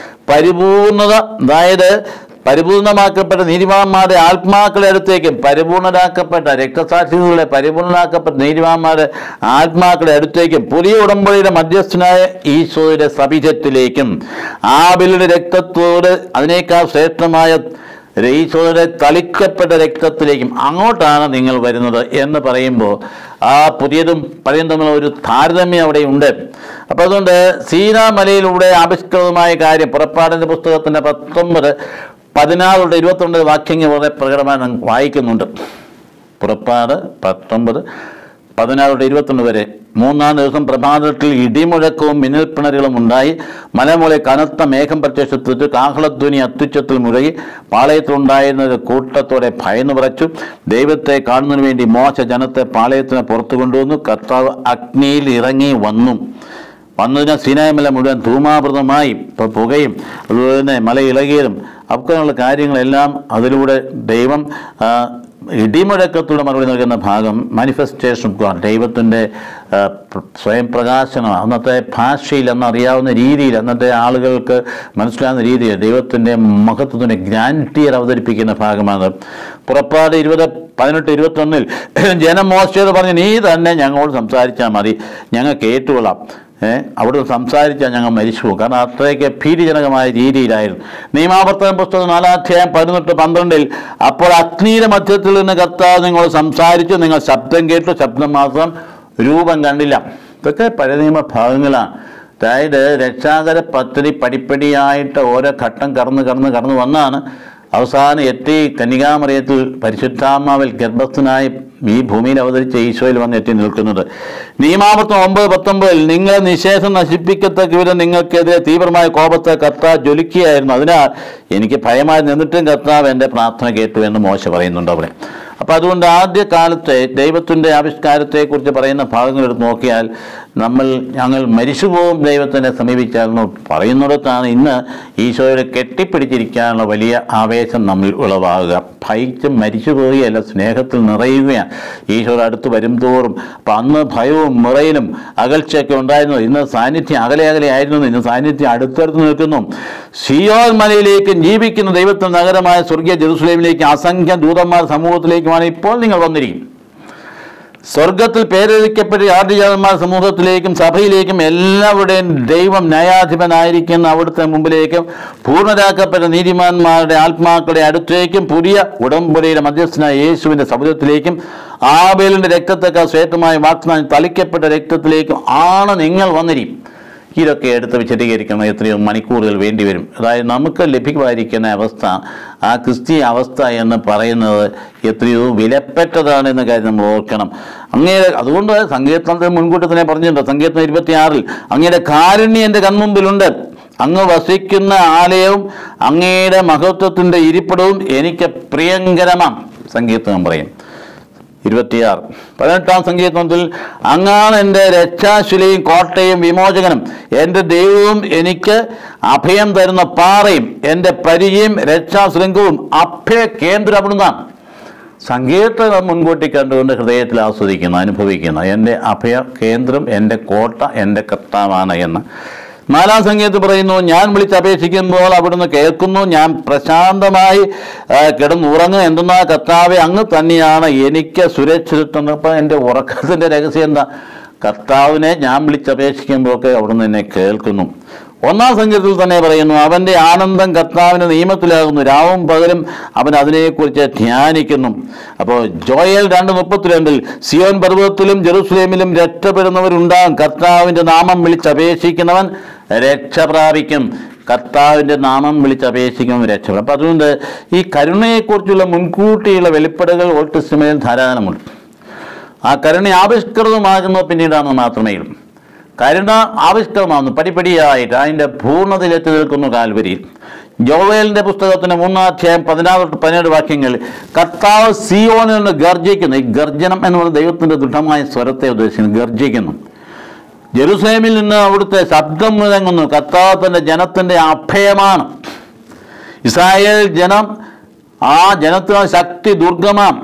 പരിപൂർണത അതായത് പരിപൂർണമാക്കപ്പെട്ട നീതിമാന്മാരുടെ ആത്മാക്കളുടെ അടുത്തേക്കും പരിപൂർണരാക്കപ്പെട്ട രക്തസാക്ഷികളുടെ പരിപൂർണരാക്കപ്പെട്ട നീതിമാന്മാരുടെ ആത്മാക്കളുടെ അടുത്തേക്കും പുതിയ ഉടമ്പടിയുടെ മധ്യസ്ഥനായ ഈശോയുടെ സഭിജത്തിലേക്കും ആബിലുടെ രക്തത്തോട് അതിനേക്കാൾ ശ്രേഷ്ഠമായ ഈശോയുടെ തളിക്കപ്പെട്ട രക്തത്തിലേക്കും അങ്ങോട്ടാണ് നിങ്ങൾ വരുന്നത് എന്ന് പറയുമ്പോൾ ആ പുതിയതും പഴയതും തമ്മിലുള്ള ഒരു താരതമ്യം അവിടെ ഉണ്ട് അപ്പോൾ അതുകൊണ്ട് സീനാമലയിലൂടെ ആവിഷ്കൃതമായ കാര്യം പുറപ്പാടിൻ്റെ പുസ്തകത്തിൻ്റെ പത്തൊമ്പത് പതിനാറുടെ ഇരുപത്തൊമ്പത് വാക്യങ്ങൾ വളരെ പ്രകടമായി നാം വായിക്കുന്നുണ്ട് പുറപ്പാട് പത്തൊമ്പത് പതിനാറുടെ ഇരുപത്തൊന്ന് വരെ മൂന്നാം ദിവസം പ്രഭാതത്തിൽ ഇടിമുഴക്കവും മിന്നൽപ്പിണറുകളും ഉണ്ടായി മലമുളെ കനത്ത മേഘം പ്രത്യക്ഷത്തിട്ട് കാഹളധ്വനി അത്യുച്ചത്തിൽ മുഴകി പാളയത്തിലുണ്ടായിരുന്ന ഒരു കൂട്ടത്തോടെ ഭയന്നു പറച്ചു ദൈവത്തെ കാണുന്നതിന് വേണ്ടി മോശ ജനത്തെ പാളയത്തിന് പുറത്തു കൊണ്ടുവന്നു കർത്താവ് അഗ്നിയിൽ ഇറങ്ങി വന്നു വന്നതിന് സിനായ്മല മുഴുവൻ ധൂമാവൃതമായി ഇപ്പോൾ പുകയും അതുപോലെ തന്നെ മല ഇളകിയതും അങ്ങനെയുള്ള കാര്യങ്ങളെല്ലാം അതിലൂടെ ദൈവം ആ, ഇടിമുഴക്കത്തോടെ മറുപടി നൽകുന്ന ഭാഗം മാനിഫെസ്റ്റേഷൻ ഓഫ് ഗോഡ് ദൈവത്തിൻ്റെ ആ, പ്ര- സ്വയം പ്രകാശനം അന്നത്തെ ഭാഷയിൽ അന്ന് അറിയാവുന്ന രീതിയിൽ അന്നത്തെ ആളുകൾക്ക് മനസ്സിലാകുന്ന രീതിയിൽ ദൈവത്തിൻ്റെ മഹത്വത്തിൻ്റെ ഗ്രാൻറ്റിയർ അവതരിപ്പിക്കുന്ന ഭാഗമാണ് പുറപ്പാട് ഇരുപത് പതിനെട്ട് ഇരുപത്തൊന്നിൽ ജനം മോശയോട് പറഞ്ഞു നീ തന്നെ ഞങ്ങളോട് സംസാരിച്ചാൽ മതി ഞങ്ങൾ കേട്ടുകൊള്ളാം ഏഹ് അവിടെ സംസാരിച്ചാൽ ഞങ്ങൾ മരിച്ചു പോകും കാരണം അത്രയ്ക്ക് ഭീതിജനകമായ രീതിയിലായിരുന്നു നിയമാവർത്തന പുസ്തകം നാലാധ്യായം പതിനെട്ട് പന്ത്രണ്ടിൽ അപ്പോൾ അഗ്നിയുടെ മധ്യത്തിൽ നിന്ന് കർത്താവ് നിങ്ങളോട് സംസാരിച്ചു നിങ്ങൾ ശബ്ദം കേട്ടു ശബ്ദം മാത്രം രൂപം കണ്ടില്ല ഇതൊക്കെ പഴയ നിയമ ഭാഗങ്ങളാണ് അതായത് രക്ഷാകര പദ്ധതി പടിപ്പടിയായിട്ട് ഓരോ ഘട്ടം കടന്ന് കടന്ന് കടന്ന് വന്നാണ് അവസാനം എത്തി കന്യകാമറിയത്തിൽ പരിശുദ്ധാത്മാവിൽ ഗർഭസ്ഥനായി ഈ ഭൂമിയിൽ അവതരിച്ച ഈശോയിൽ വന്ന് എത്തി നിൽക്കുന്നത് നിയമാവർത്തം ഒമ്പത് പത്തൊമ്പതിൽ നിങ്ങളെ നിശേഷം നശിപ്പിക്കത്തക്ക വിധം നിങ്ങൾക്കെതിരെ തീവ്രമായ കോപത്തെ കർത്താവ് ജ്വലിക്കുകയായിരുന്നു അതിനാൽ എനിക്ക് ഭയമായി നിന്നിട്ടും കർത്താവ് എൻ്റെ പ്രാർത്ഥന കേട്ടു എന്ന് മോശ പറയുന്നുണ്ട് അവിടെ അപ്പോൾ അതുകൊണ്ട് ആദ്യ കാലത്തെ ദൈവത്തിൻ്റെ ആവിഷ്കാരത്തെക്കുറിച്ച് പറയുന്ന ഭാഗങ്ങൾ എടുത്ത് നോക്കിയാൽ നമ്മൾ ഞങ്ങൾ മരിച്ചുപോകും ദൈവത്തിനെ സമീപിച്ചാൽ എന്ന് പറയുന്നിടത്താണ് ഇന്ന് ഈശോയുടെ കെട്ടിപ്പിടിച്ചിരിക്കാനുള്ള വലിയ ആവേശം നമ്മിൽ ഉളവാകുക ഭയിച്ച് മരിച്ചു പോവുകയല്ല സ്നേഹത്തിൽ നിറയുകയാണ് ഈശോയുടെ അടുത്ത് വരും തോറും അപ്പം അന്ന് ഭയവും മുറയിലും അകൽച്ചയൊക്കെ ഉണ്ടായിരുന്നു ഇന്ന് സാന്നിധ്യം അകലെ അകലെ ആയിരുന്നു ഇന്ന് സാന്നിധ്യം അടുത്തടുത്ത് നിൽക്കുന്നു സിയോൽ മലയിലേക്കും ജീവിക്കുന്ന ദൈവത്തിന്റെ നഗരമായ സ്വർഗീയ ജെറുസലേമിലേക്കും അസംഖ്യ ദൂതന്മാർ സമൂഹത്തിലേക്കുമാണ് ഇപ്പോൾ നിങ്ങൾ വന്നിരിക്കും സ്വർഗത്തിൽ പേരെഴുതിക്കപ്പെട്ട ആദ്യജാതന്മാർ സമൂഹത്തിലേക്കും സഭയിലേക്കും എല്ലാവരുടെയും ദൈവം ന്യായാധിപനായിരിക്കുന്ന അവിടുത്തെ മുമ്പിലേക്കും പൂർണ്ണരാക്കപ്പെട്ട നീതിമാന്മാരുടെ ആത്മാക്കളുടെ അടുത്തേക്കും പുതിയ ഉടമ്പടിയുടെ മധ്യസ്ഥനായ യേശുവിൻ്റെ സമുദ്രത്തിലേക്കും ആബേലിൻ്റെ രക്തത്തെക്കാൾ ശ്രേഷ്ഠമായ വാക്നാൻ തളിക്കപ്പെട്ട രക്തത്തിലേക്കും ആണ് നിങ്ങൾ വന്നിരിക്കും ഇതൊക്കെ എടുത്ത് വിശദീകരിക്കണം എത്രയോ മണിക്കൂറുകൾ വേണ്ടിവരും അതായത് നമുക്ക് ലഭ്യമായിരിക്കുന്ന അവസ്ഥ ആ ക്രിസ്തീയ അവസ്ഥ എന്ന് പറയുന്നത് എത്രയോ വിലപ്പെട്ടതാണ് എന്ന കാര്യം നമ്മൾ ഓർക്കണം അങ്ങയുടെ അതുകൊണ്ട് സങ്കീർത്തനത്തിൽ മുൻകൂട്ടി തന്നെ പറഞ്ഞിട്ടുണ്ട് സങ്കീർത്തനം ഇരുപത്തിയാറിൽ അങ്ങയുടെ കാരുണ്യം എൻ്റെ കൺമുമ്പിലുണ്ട് അങ്ങ് വസിക്കുന്ന ആലയവും അങ്ങയുടെ മഹത്വത്തിൻ്റെ ഇരിപ്പിടവും എനിക്ക് പ്രിയങ്കരമാണ് സങ്കീർത്തനം പറയും ഇരുപത്തിയാറ് പതിനെട്ടാം സങ്കീർത്തനത്തിൽ അങ്ങാണ് എൻ്റെ രക്ഷാശിലയും കോട്ടയും വിമോചകനും എൻ്റെ ദൈവവും എനിക്ക് അഭയം തരുന്ന പാറയും എൻ്റെ പരിചയം രക്ഷാശൃംഖവും അഭയ കേന്ദ്രം അവിടുന്നാണ് സങ്കീർത്തനം മുൻകൂട്ടി കണ്ടുകൊണ്ട് ഹൃദയത്തിൽ ആസ്വദിക്കുന്നു അനുഭവിക്കുന്നു എൻ്റെ അഭയ കേന്ദ്രം എൻ്റെ കോട്ട എൻ്റെ കർത്താവാണ് എന്ന് നാലാം സംഗീതത്തിൽ പറയുന്നു ഞാൻ വിളിച്ചപേക്ഷിക്കുമ്പോൾ അവിടുന്ന് കേൾക്കുന്നു ഞാൻ പ്രശാന്തമായി ആ, കിടന്നുറങ്ങുക എന്തെന്നാ കർത്താവെ അങ്ങ് തന്നെയാണ് എനിക്ക് സുരക്ഷിതത്വം അപ്പം എൻ്റെ ഉറക്കത്തിൻ്റെ രഹസ്യം എന്താ കർത്താവിനെ ഞാൻ വിളിച്ചപേക്ഷിക്കുമ്പോഴൊക്കെ അവിടുന്ന് എന്നെ കേൾക്കുന്നു ഒന്നാം സംഗീതത്തിൽ തന്നെ പറയുന്നു അവൻ്റെ ആനന്ദം കർത്താവിൻ്റെ നിയമത്തിലാകുന്നു രാവും പകലും അവൻ അതിനെക്കുറിച്ച് ധ്യാനിക്കുന്നു അപ്പോൾ ജോയൽ രണ്ട് മുപ്പത്തിരണ്ടിൽ സിയോൻ പർവ്വതത്തിലും ജെറുസലേമിലും രക്ഷപ്പെടുന്നവരുണ്ടാകും കർത്താവിൻ്റെ നാമം വിളിച്ചപേക്ഷിക്കുന്നവൻ രക്ഷ പ്രാപിക്കും കർത്താവിൻ്റെ നാമം വിളിച്ചപേക്ഷിക്കുന്നവൻ രക്ഷപ്പെടും അപ്പം അതുകൊണ്ട് ഈ കരുണയെക്കുറിച്ചുള്ള മുൻകൂട്ടിയുള്ള വെളിപ്പെടുകൾ ഓൾഡ് ടെസ്റ്റ്മെന്റിൽ ധാരാളമുണ്ട് ആ കരുണ ആവിഷ്കൃതമാകുന്നത് പിന്നീടാണ് മാത്രമേ ഉള്ളൂ കരുണ ആവിഷ്കരമാകുന്നു പടിപടിയായിട്ട് അതിൻ്റെ പൂർണ്ണതയിലെത്തി നിൽക്കുന്നു കാൽവരിയിൽ ജോവേലിന്റെ പുസ്തകത്തിന്റെ മൂന്നാം അധ്യായം പതിനാറ് തൊട്ട് പതിനേഴ് വാക്യങ്ങൾ കർത്താവ് സിയോനിൽ നിന്ന് ഗർജിക്കുന്നു ഈ ഗർജനം എന്ന് പറയുന്നത് ദൈവത്തിന്റെ ദൃഢമായ സ്വരത്തെ ഉദ്ദേശിക്കുന്നു ഗർജിക്കുന്നു ജെറുസലേമിൽ നിന്ന് അവിടുത്തെ ശബ്ദം മുഴങ്ങുന്നു കർത്താവ് തന്റെ ജനത്തിന്റെ അഭയമാണ് ഇസ്രായേൽ ജനം ആ ജനത്തിന് ശക്തി ദുർഗമാം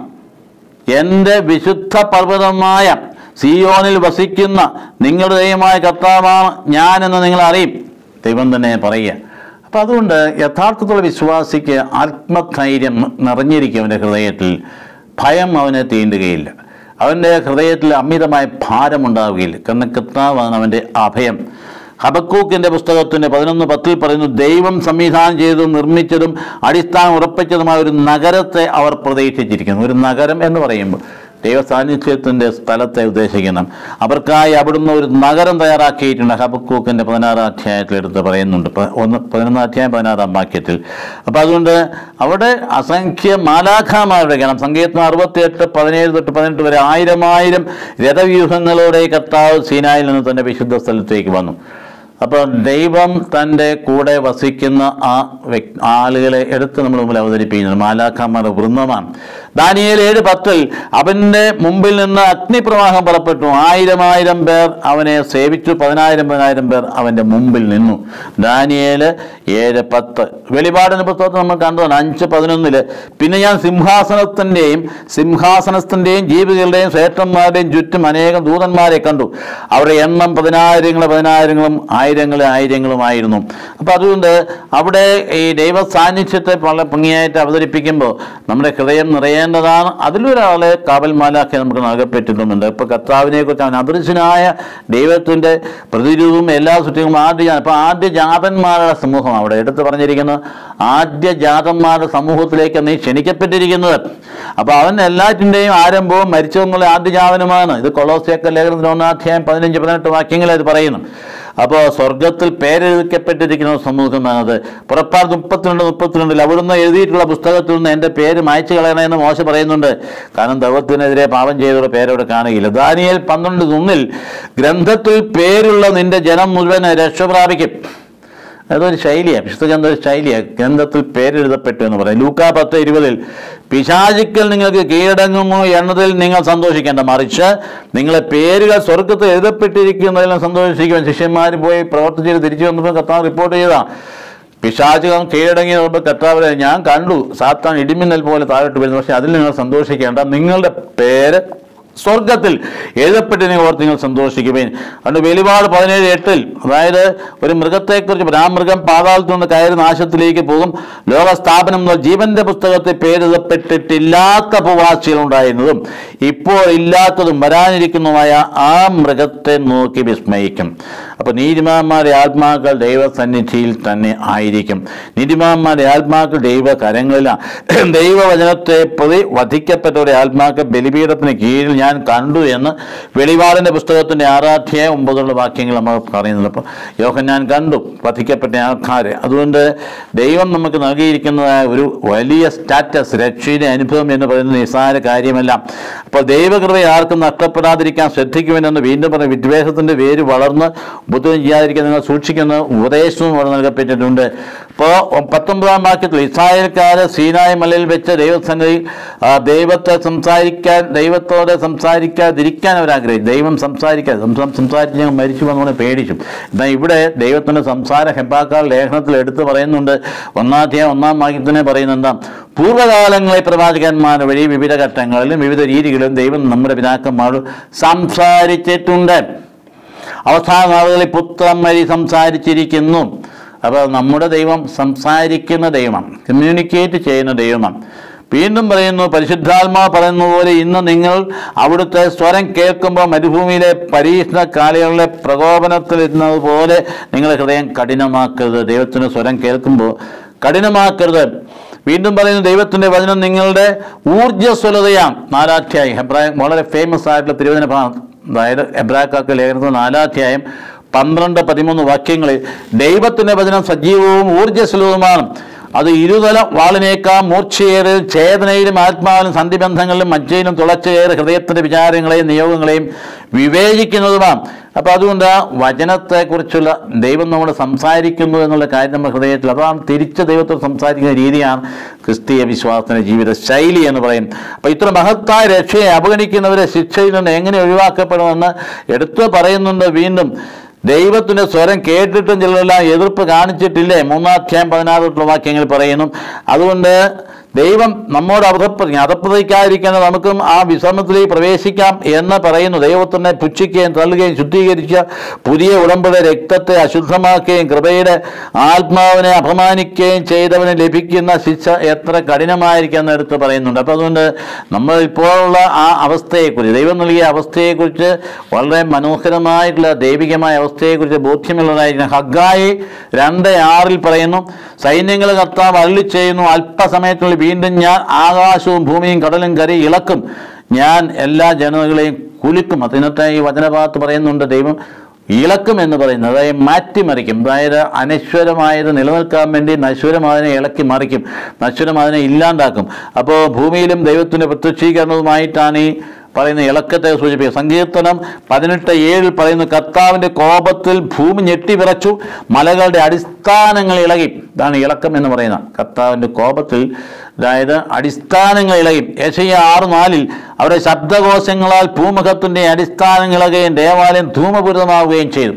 എൻ്റെ വിശുദ്ധ പർവ്വതമായ സിയോനിൽ വസിക്കുന്ന നിങ്ങളുടെ ദൈവമായ കർത്താവാണ് ഞാനെന്ന് നിങ്ങൾ അറിയും ദൈവം തന്നെ പറയുക അപ്പം അതുകൊണ്ട് യഥാർത്ഥത്തിലുള്ള വിശ്വാസിക്ക് ആത്മധൈര്യം നിറഞ്ഞിരിക്കും അവൻ്റെ ഹൃദയത്തിൽ ഭയം അവനെ തീണ്ടുകയില്ല അവൻ്റെ ഹൃദയത്തിൽ അമിതമായ ഭാരമുണ്ടാവുകയില്ല കാരണം കർത്താവാണ് അവൻ്റെ അഭയം ഹബക്കൂക്കിന്റെ പുസ്തകത്തിന്റെ പതിനൊന്ന് പത്തിൽ പറയുന്നു ദൈവം സംവിധാനം ചെയ്തതും നിർമ്മിച്ചതും അടിസ്ഥാനം ഉറപ്പിച്ചതുമായ ഒരു നഗരത്തെ അവർ പ്രതീക്ഷിച്ചിരിക്കുന്നു ഒരു നഗരം എന്ന് പറയുമ്പോൾ ദൈവ സാന്നിധ്യത്തിൻ്റെ സ്ഥലത്തെ ഉദ്ദേശിക്കണം അവർക്കായി അവിടുന്ന് ഒരു നഗരം തയ്യാറാക്കിയിട്ടുണ്ട് ഹബക്കൂക്കിൻ്റെ പതിനാറാം അധ്യായത്തിൽ എടുത്ത് പറയുന്നുണ്ട് പ- ഒന്ന് പതിനൊന്നാം അധ്യായം പതിനാറാം വാക്യത്തിൽ അപ്പോൾ അതുകൊണ്ട് അവിടെ അസംഖ്യ മാലാഖാമാരുടെ ഗണം സങ്കീർത്തനം അറുപത്തിയെട്ട് പതിനേഴ് തൊട്ട് പതിനെട്ട് വരെ ആയിരം ആയിരം രഥവ്യൂഹങ്ങളോടെ കർത്താവ് സീനായിൽ നിന്ന് തൻ്റെ വിശുദ്ധ സ്ഥലത്തേക്ക് വന്നു അപ്പോൾ ദൈവം തൻ്റെ കൂടെ വസിക്കുന്ന ആ വ്യക് ആളുകളെ എടുത്ത് നമ്മൾ മുമ്പിൽ അവതരിപ്പിക്കുന്നത് മാലാഖാമാരുടെ വൃന്ദമാണ് ദാനിയേൽ ഏഴ് പത്തിൽ അവൻ്റെ മുമ്പിൽ നിന്ന് അഗ്നിപ്രവാഹം പുറപ്പെട്ടു ആയിരം ആയിരം പേർ അവനെ സേവിച്ചു പതിനായിരം പതിനായിരം പേർ അവൻ്റെ മുമ്പിൽ നിന്നു ദാനിയേൽ ഏഴ് പത്ത് വെളിപാടിന് പുസ്തകത്തിൽ നമ്മൾ കണ്ടതാണ് അഞ്ച് പതിനൊന്നില് പിന്നെ ഞാൻ സിംഹാസനത്തിൻ്റെയും സിംഹാസനത്തിൻ്റെയും ജീവികളുടെയും ശ്രേഷ്ഠന്മാരുടെയും ചുറ്റും അനേകം ദൂതന്മാരെ കണ്ടു അവരുടെ എണ്ണം പതിനായിരങ്ങൾ പതിനായിരങ്ങളും ആയിരങ്ങൾ ആയിരങ്ങളുമായിരുന്നു അപ്പോൾ അതുകൊണ്ട് അവിടെ ഈ ദൈവ സാന്നിധ്യത്തെ വളരെ ഭംഗിയായിട്ട് അവതരിപ്പിക്കുമ്പോൾ നമ്മുടെ ഹൃദയം നിറയേണ്ടതാണ് അതിലൊരാളെ കാവൽ മാലാഖെ നമുക്ക് നൽകപ്പെട്ടിട്ടുമുണ്ട് ഇപ്പോൾ കർത്താവിനെ കുറിച്ച് അവൻ അദൃശ്യനായ ദൈവത്തിൻ്റെ പ്രതിരൂപം എല്ലാ ചുറ്റും ആദ്യ അപ്പോൾ ആദ്യ ജാതന്മാരുടെ സമൂഹം അവിടെ എടുത്തു പറഞ്ഞിരിക്കുന്നത് ആദ്യ ജാതന്മാരുടെ സമൂഹത്തിലേക്ക് നീ ക്ഷണിക്കപ്പെട്ടിരിക്കുന്നത് അപ്പോൾ അവൻ എല്ലാറ്റിൻ്റെയും ആരംഭവും മരിച്ചതെന്നുള്ള ആദ്യ ജാതനുമാണ് ഇത് കൊളോസിയൊക്കെ ലേഖനത്തിന് ഒന്നാം അധ്യായം പതിനഞ്ച് പതിനെട്ട് വാക്യങ്ങൾ ഇത് പറയുന്നു അപ്പോൾ സ്വർഗത്തിൽ പേരെഴുതിക്കപ്പെട്ടിരിക്കുന്ന ഒരു സമൂഹമാണത് പുറപ്പാട് മുപ്പത്തിരണ്ട് മുപ്പത്തിരണ്ടിൽ അവിടുന്ന് എഴുതിയിട്ടുള്ള പുസ്തകത്തിൽ നിന്ന് എൻ്റെ പേര് മായ്ച്ചു കളയണമെന്ന് മോശ പറയുന്നുണ്ട് കാരണം ദൈവത്തിനെതിരെ പാപം ചെയ്തവരുടെ പേരവിടെ കാണുകയില്ല ദാനിയേൽ പന്ത്രണ്ട് ഒന്നിൽ ഗ്രന്ഥത്തിൽ പേരുള്ള നിന്റെ ജനം മുഴുവൻ രക്ഷ പ്രാപിക്കും അതൊരു ശൈലിയാണ് വിശുദ്ധ ഗ്രന്ഥ ഒരു ശൈലിയാണ് ഗ്രന്ഥത്തിൽ പേരെഴുതപ്പെട്ടു എന്ന് പറയും ലൂക്കാ പത്ത് ഇരുപതിൽ പിശാചിക്കൽ നിങ്ങൾക്ക് കീഴടങ്ങുമോ എന്നതിൽ നിങ്ങൾ സന്തോഷിക്കേണ്ട മറിച്ച് നിങ്ങളെ പേരുകൾ സ്വർഗത്തിൽ എഴുതപ്പെട്ടിരിക്കുന്നതിലും സന്തോഷിക്കുവാൻ ശിഷ്യന്മാർ പോയി പ്രവർത്തിച്ച് തിരിച്ചു വന്നപ്പോൾ കർത്താവ് റിപ്പോർട്ട് ചെയ്താ പിശാചകം കീഴടങ്ങി വരുമ്പോൾ കർത്താവ് ഞാൻ കണ്ടു സാത്താൻ ഇടിമിന്നൽ പോലെ താഴോട്ട് വരുന്നു പക്ഷെ അതിൽ നിങ്ങൾ സന്തോഷിക്കേണ്ട നിങ്ങളുടെ പേര് സ്വർഗത്തിൽ എഴുതപ്പെട്ടിനെ ഓർത്ത് നിങ്ങൾ സന്തോഷിക്കുവേൻ അതുകൊണ്ട് വെളിപാട് പതിനേഴ് എട്ടിൽ അതായത് ഒരു മൃഗത്തെക്കുറിച്ച് ആ മൃഗം പാതാളത്തിൽ നിന്ന് കയറി നാശത്തിലേക്ക് പോകും ലോകസ്ഥാപനം മുതൽ ജീവന്റെ പുസ്തകത്തിൽ പേരെഴുതപ്പെട്ടിട്ടില്ലാത്ത ഭൂവാസികളുണ്ടായിരുന്നതും ഇപ്പോൾ ഇല്ലാത്തതും വരാനിരിക്കുന്നതുമായ ആ മൃഗത്തെ നോക്കി വിസ്മയിക്കും അപ്പോൾ നീതിമാന്മാരുടെ ആത്മാക്കൾ ദൈവസന്നിധിയിൽ തന്നെ ആയിരിക്കും നീതിമാന്മാരുടെ ആത്മാക്കൾ ദൈവ കരങ്ങളിലാണ് ദൈവവചനത്തെ പ്രതി വധിക്കപ്പെട്ടവരുടെ ആത്മാക്കൾ ബലിപീഠത്തിന് കീഴിൽ ഞാൻ കണ്ടു എന്ന് വെളിപാടിൻ്റെ പുസ്തകത്തിൻ്റെ ആറാധ്യായ ഒമ്പതുള്ള വാക്യങ്ങൾ നമ്മൾ പറയുന്നത് അപ്പോൾ യോഹൻ ഞാൻ കണ്ടു വധിക്കപ്പെട്ട ആൾക്കാരെ അതുകൊണ്ട് ദൈവം നമുക്ക് നൽകിയിരിക്കുന്നതായ ഒരു വലിയ സ്റ്റാറ്റസ് രക്ഷയുടെ അനുഭവം എന്ന് പറയുന്നത് നിസ്സാര കാര്യമല്ല അപ്പോൾ ദൈവകൃപ ആർക്കും നഷ്ടപ്പെടാതിരിക്കാൻ ശ്രദ്ധിക്കുമെന്ന് വീണ്ടും പറഞ്ഞ വിദ്വേഷത്തിൻ്റെ വേര് വളർന്ന് ബുദ്ധം ചെയ്യാതിരിക്കാൻ നിങ്ങൾ സൂക്ഷിക്കുന്ന ഉപദേശവും അവിടെ നൽകപ്പെട്ടിട്ടുണ്ട് ഇപ്പോൾ പത്തൊമ്പതാം വാക്യത്തിൽ ഇസ്രായേൽക്കാര് സീനായ മലയിൽ വെച്ച് ദൈവസന്നിധി ആ, ദൈവത്തെ സംസാരിക്കാൻ ദൈവത്തോടെ സംസാരിക്കാതിരിക്കാൻ അവർ ആഗ്രഹിച്ചു ദൈവം സംസാരിക്കാൻ സംസാ- സംസാരിച്ച് ഞങ്ങൾ മരിച്ചു വന്നുകൊണ്ട് പേടിച്ചു എന്നാൽ ഇവിടെ ദൈവത്തിൻ്റെ സംസാര ഹെബാക്കാർ ലേഖനത്തിൽ എടുത്തു പറയുന്നുണ്ട് ഒന്നാധ്യായം ഒന്നാം വാക്യത്തിനെ പറയുന്നത് എന്താ പൂർവ്വകാലങ്ങളെ പ്രവാചകന്മാർ വഴി വിവിധ ഘട്ടങ്ങളിലും വിവിധ രീതികളിലും ദൈവം നമ്മുടെ പിതാക്കന്മാരോട് സംസാരിച്ചിട്ടുണ്ട് അവസാന നാളുകളിൽ പുത്രം വഴി സംസാരിച്ചിരിക്കുന്നു അപ്പോൾ നമ്മുടെ ദൈവം സംസാരിക്കുന്ന ദൈവമാണ് കമ്മ്യൂണിക്കേറ്റ് ചെയ്യുന്ന ദൈവമാണ് വീണ്ടും പറയുന്നു പരിശുദ്ധാത്മാ പറയുന്ന പോലെ ഇന്ന് നിങ്ങൾ അവിടുത്തെ സ്വരം കേൾക്കുമ്പോൾ മരുഭൂമിയിലെ പരീക്ഷണ കാലങ്ങളിലെ പ്രകോപനത്തിൽ ഇരുന്നത് പോലെ നിങ്ങളുടെ ഹൃദയം കഠിനമാക്കരുത് ദൈവത്തിൻ്റെ സ്വരം കേൾക്കുമ്പോൾ കഠിനമാക്കരുത് വീണ്ടും പറയുന്നു ദൈവത്തിൻ്റെ വചനം നിങ്ങളുടെ ഊർജ്ജസ്വലതയാണ് നാലാധ്യായം ഹെബ്രായ വളരെ ഫേമസ് ആയിട്ടുള്ള തിരുവചന ഭാഗം അതായത് എബ്രാക്കാക്ക് ലേഖനത്തിൽ നാലാധ്യായം പന്ത്രണ്ട് പതിമൂന്ന് വാക്യങ്ങളിൽ ദൈവത്തിൻ്റെ വചനം സജീവവും ഊർജ്ജസ്വലവുമാണ് അത് ഇരുതല വാളിനേക്കാൾ മൂർച്ചയേറിയ ചേതനയിലും ആത്മാവിലും സന്ധിബന്ധങ്ങളിലും മജ്ജയിലും തുളച്ചുകയറി ഹൃദയത്തിന്റെ വിചാരങ്ങളെയും നിയോഗങ്ങളെയും വിവേചിക്കുന്നതുമാണ് അപ്പോൾ അതുകൊണ്ട് ആ വചനത്തെക്കുറിച്ചുള്ള ദൈവം നമ്മൾ സംസാരിക്കുന്നു എന്നുള്ള കാര്യം നമ്മുടെ ഹൃദയത്തിൽ അതാണ് തിരിച്ച് ദൈവത്തോട് സംസാരിക്കുന്ന രീതിയാണ് ക്രിസ്തീയ വിശ്വാസത്തിന്റെ ജീവിത ശൈലി എന്ന് പറയും അപ്പോൾ ഇത്ര മഹത്തായ രക്ഷയെ അവഗണിക്കുന്നവരെ ശിക്ഷയിൽ നിന്ന് എങ്ങനെ ഒഴിവാക്കപ്പെടുമെന്ന് എടുത്തു പറയുന്നുണ്ട് വീണ്ടും ദൈവത്തിന്റെ സ്വരം കേട്ടിട്ടും ചിലരെല്ലാം എതിർപ്പ് കാണിച്ചിട്ടില്ലേ മൂന്നാധ്യായം പതിനാറ് വാക്യങ്ങൾ പറയുന്നു അതുകൊണ്ട് ദൈവം നമ്മോട് അധപ്പതി അധപ്പതിക്കാതിരിക്കാൻ നമുക്കും ആ വിശ്രമത്തിലേക്ക് പ്രവേശിക്കാം എന്ന് പറയുന്നു ദൈവത്തിനെ പുച്ഛിക്കുകയും തള്ളുകയും ശുദ്ധീകരിച്ച പുതിയ ഉടമ്പടി രക്തത്തെ അശുദ്ധമാക്കുകയും കൃപയുടെ ആത്മാവിനെ അപമാനിക്കുകയും ചെയ്തവന് ലഭിക്കുന്ന ശിക്ഷ എത്ര കഠിനമായിരിക്കും എടുത്ത് പറയുന്നുണ്ട് അപ്പോൾ അതുകൊണ്ട് നമ്മൾ ഇപ്പോഴുള്ള ആ അവസ്ഥയെക്കുറിച്ച് ദൈവം നൽകിയ അവസ്ഥയെക്കുറിച്ച് വളരെ മനോഹരമായിട്ടുള്ള ദൈവികമായ അവസ്ഥയെക്കുറിച്ച് ബോധ്യമുള്ളതായിരിക്കണം ഹഗ്ഗായി രണ്ട് ആറിൽ പറയുന്നു സൈന്യങ്ങൾ കർത്താവ് അരളി ചെയ്യുന്നു അല്പസമയത്തിനുള്ളിൽ വീണ്ടും ഞാൻ ആകാശവും ഭൂമിയും കടലും കരി ഇളക്കും ഞാൻ എല്ലാ ജനതകളെയും കുലുക്കും അതിനകത്ത് ഈ വചനഭാഗത്ത് പറയുന്നുണ്ട് ദൈവം ഇളക്കും എന്ന് പറയുന്നത് അതായത് മാറ്റിമറിക്കും അതായത് അനശ്വരമായത് നിലനിൽക്കാൻ വേണ്ടി നശ്വരമാതിനെ ഇളക്കി മറിക്കും നശ്വരം അതിനെ ഇല്ലാണ്ടാക്കും അപ്പോൾ ഭൂമിയിലും ദൈവത്തിൻ്റെ പ്രത്യക്ഷീകരണവുമായിട്ടാണ് ഈ പറയുന്ന ഇളക്കത്തെ സൂചിപ്പിക്കുക സങ്കീർത്തനം പതിനെട്ട് ഏഴിൽ പറയുന്നു കർത്താവിൻ്റെ കോപത്തിൽ ഭൂമി ഞെട്ടിവിറച്ചു മലകളുടെ അടിസ്ഥാനങ്ങൾ ഇളകി ഇതാണ് ഇളക്കം എന്ന് പറയുന്ന കർത്താവിൻ്റെ കോപത്തിൽ അതായത് അടിസ്ഥാനങ്ങൾ ഇളകി യശയ ആറ് നാലിൽ അവരുടെ ശബ്ദകോശങ്ങളാൽ ഭൂമുഖത്തിൻ്റെ അടിസ്ഥാനങ്ങൾ ഇളകുകയും ദേവാലയം ധൂമപൂരിതമാവുകയും ചെയ്തു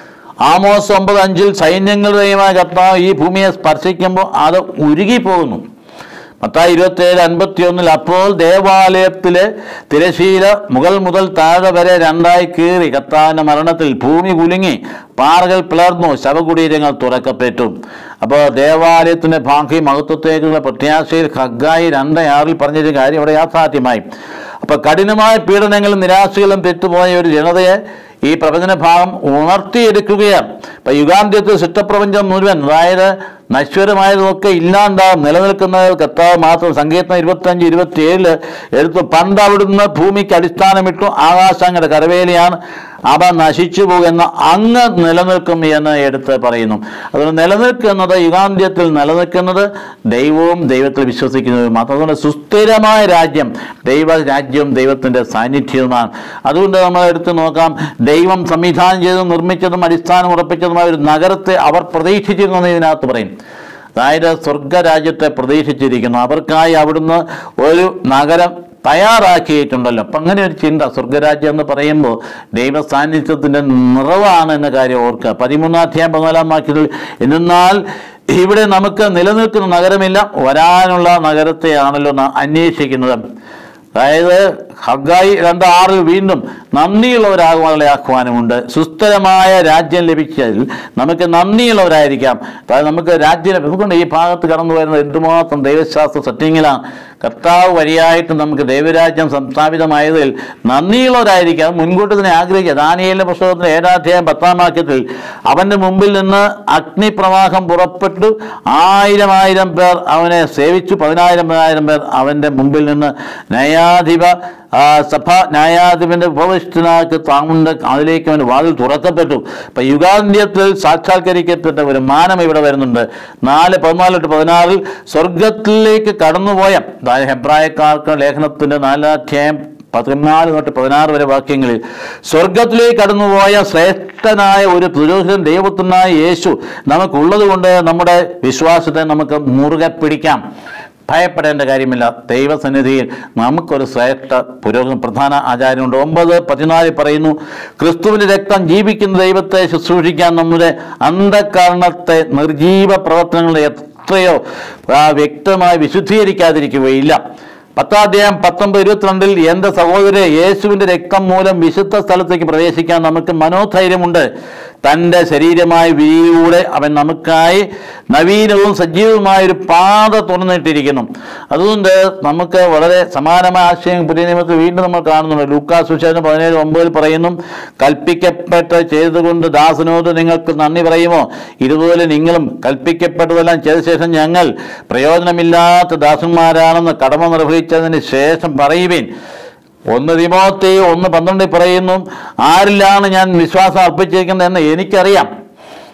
ആമോസ് ഒമ്പത് അഞ്ചിൽ സൈന്യങ്ങളുടെയുമായ കർത്താവ് ഈ ഭൂമിയെ സ്പർശിക്കുമ്പോൾ അത് ഉരുകിപ്പോകുന്നു മത്തായി ഇരുപത്തേഴ് അൻപത്തി ഒന്നിൽ അപ്പോൾ ദേവാലയത്തിലെ തിരശീല മുകൾ മുതൽ താഴെ വരെ രണ്ടായി കീറി കർത്താവിൻ്റെ മരണത്തിൽ ഭൂമി കുലുങ്ങി പാറകൾ പിളർന്നു ശവകുടീരങ്ങൾ തുറക്കപ്പെട്ടു അപ്പോൾ ദേവാലയത്തിൻ്റെ ഭാഗ്യ മഹത്വത്തേക്കുള്ള പ്രത്യാശയിൽ ഹഗ്ഗായി രണ്ട് ആറിൽ പറഞ്ഞൊരു കാര്യം ഇവിടെ യാഥാർത്ഥ്യമായി അപ്പോൾ കഠിനമായ പീഡനങ്ങളും നിരാശകളും പെറ്റുപോയ ഒരു ജനതയെ ഈ പ്രവചന ഭാഗം ഉണർത്തിയെടുക്കുകയാണ് ഇപ്പം യുഗാന്ത്യത്തിൽ സൃഷ്ടപ്രപഞ്ചം മുഴുവൻ അതായത് നശ്വരമായതൊക്കെ ഇല്ലാണ്ടാവും നിലനിൽക്കുന്നത് കർത്താവ് മാത്രം സങ്കീർത്തനം ഇരുപത്തഞ്ച് ഇരുപത്തിയേഴില് എടുത്തു പണ്ട് അവിടുന്ന് ഭൂമിക്ക് അടിസ്ഥാനമിട്ടു ആകാശങ്ങളുടെ കരവേലിയാണ് അവ നശിച്ചു പോകുന്ന അങ്ങ് നിലനിൽക്കും എന്ന് എടുത്ത് പറയുന്നു അതുകൊണ്ട് നിലനിൽക്കുന്നത് യുഗാന്ത്യത്തിൽ നിലനിൽക്കുന്നത് ദൈവവും ദൈവത്തിൽ വിശ്വസിക്കുന്നതും മാത്രം അതുകൊണ്ട് സുസ്ഥിരമായ രാജ്യം ദൈവ രാജ്യവും ദൈവത്തിൻ്റെ സാന്നിധ്യവുമാണ് അതുകൊണ്ട് നമ്മൾ എടുത്തു നോക്കാം ദൈവം സംവിധാനം ചെയ്തതും നിർമ്മിച്ചതും അടിസ്ഥാനം ഉറപ്പിച്ചതുമായ ഒരു നഗരത്തെ അവർ പ്രതീക്ഷിച്ചിരുന്നു എന്ന് ഇതിനകത്ത് പറയും അതായത് സ്വർഗരാജ്യത്തെ പ്രതീക്ഷിച്ചിരിക്കുന്നു അവർക്കായി അവിടുന്ന് ഒരു നഗരം തയ്യാറാക്കിയിട്ടുണ്ടല്ലോ അപ്പം അങ്ങനെ ഒരു ചിന്ത സ്വർഗരാജ്യം എന്ന് പറയുമ്പോൾ ദൈവ സാന്നിധ്യത്തിൻ്റെ നിറവാണ് എന്ന കാര്യം ഓർക്കുക പതിമൂന്നാം അധ്യായം പതിനാലാം വാക്യത്തിൽ എന്നാൽ ഇവിടെ നമുക്ക് നിലനിൽക്കുന്ന നഗരമില്ല വരാനുള്ള നഗരത്തെയാണല്ലോ നാം അന്വേഷിക്കുന്നത് അതായത് ഹഗായി രണ്ട് ആറിൽ വീണ്ടും നന്ദിയുള്ളവരാകുവാനുള്ള ആഹ്വാനമുണ്ട് സുസ്ഥിരമായ രാജ്യം ലഭിച്ചതിൽ നമുക്ക് നന്ദിയുള്ളവരായിരിക്കാം അതായത് നമുക്ക് രാജ്യം അതുകൊണ്ട് ഈ ഭാഗത്ത് കടന്നു വരുന്നത് എന്തുമാത്രം ദൈവശാസ്ത്ര സെറ്റിങ്ങിലാണ് കർത്താവ് വഴിയായിട്ട് നമുക്ക് ദൈവരാജ്യം സംസ്ഥാപിതമായതിൽ നന്ദിയുള്ളവരായിരിക്കാം അത് മുൻകൂട്ടി തന്നെ ആഗ്രഹിക്കുക ദാനിയേലിന്റെ പുസ്തകത്തിന്റെ ഏഴാധ്യായം പത്താം വാക്യത്തിൽ അവന്റെ മുമ്പിൽ നിന്ന് അഗ്നിപ്രവാഹം പുറപ്പെട്ടു ആയിരം ആയിരം പേർ അവനെ സേവിച്ചു പതിനായിരം പതിനായിരം പേർ അവന്റെ മുമ്പിൽ നിന്ന് ന്യായാധിപ ആ സഭ ന്യായാധിപന്റെ ഉപവിഷ്ടനാക്ക് താങ്ങുണ്ട് അതിലേക്ക് അവന് വാതിൽ തുറക്കപ്പെട്ടു ഇപ്പൊ യുഗാന്ത്യത്തിൽ സാക്ഷാത്കരിക്കപ്പെട്ട ഒരു മാനം ഇവിടെ വരുന്നുണ്ട് നാല് പതിനാല് തൊട്ട് പതിനാറിൽ സ്വർഗത്തിലേക്ക് കടന്നുപോയ അതായത് ഹെബ്രായക്കാർക്ക് ലേഖനത്തിന്റെ നാലാധ്യായം പതിനാല് തൊട്ട് പതിനാറ് വരെ വാക്യങ്ങളിൽ സ്വർഗത്തിലേക്ക് കടന്നുപോയ ശ്രേഷ്ഠനായ ഒരു പുരോഹിതൻ ദൈവത്തിനായ യേശു നമുക്കുള്ളത് കൊണ്ട് നമ്മുടെ വിശ്വാസത്തെ നമുക്ക് മുറുകെ പിടിക്കാം ഭയപ്പെടേണ്ട കാര്യമില്ല ദൈവസന്നിധിയിൽ നമുക്കൊരു ശ്രേഷ്ഠ പുരോഗതി പ്രധാന ആചാര്യമുണ്ട് ഒമ്പത് പതിനാലിൽ പറയുന്നു ക്രിസ്തുവിൻ്റെ രക്തം ജീവിക്കുന്ന ദൈവത്തെ ശുശ്രൂഷിക്കാൻ നമ്മുടെ അന്ധകരണത്തെ നിർജീവ പ്രവർത്തനങ്ങളെ എത്രയോ ആ, വ്യക്തമായി വിശുദ്ധീകരിക്കാതിരിക്കുകയില്ല പത്താധ്യായം പത്തൊമ്പത് ഇരുപത്തിരണ്ടിൽ എൻ്റെ സഹോദരെ യേശുവിൻ്റെ രക്തം മൂലം വിശുദ്ധ സ്ഥലത്തേക്ക് പ്രവേശിക്കാൻ നമുക്ക് മനോധൈര്യമുണ്ട് തൻ്റെ ശരീരമായ വിരിയിലൂടെ അവൻ നമുക്കായി നവീനവും സജീവവുമായ ഒരു പാത തുറന്നിട്ടിരിക്കുന്നു അതുകൊണ്ട് നമുക്ക് വളരെ സമാനമായ ആശയം പുതിയ നിയമത്തിൽ വീണ്ടും നമ്മൾ കാണുന്നുണ്ട് ലൂക്കാസ് സുശേഷം പതിനേഴ് ഒമ്പതിൽ പറയുന്നു കൽപ്പിക്കപ്പെട്ട ചെയ്തുകൊണ്ട് ദാസനോട് നിങ്ങൾക്ക് നന്ദി പറയുമോ ഇതുപോലെ നിങ്ങളും കൽപ്പിക്കപ്പെട്ടതെല്ലാം ചെയ്ത ശേഷം ഞങ്ങൾ പ്രയോജനമില്ലാത്ത ദാസന്മാരാണെന്ന് കടമ നിർവഹിച്ചതിന് ശേഷം പറയുവിൻ ഒന്ന് തിമോത്തി ഒന്ന് പന്ത്രണ്ടിൽ പറയുന്നു ആരിലാണ് ഞാൻ വിശ്വാസം അർപ്പിച്ചിരിക്കുന്നത് എന്ന് എനിക്കറിയാം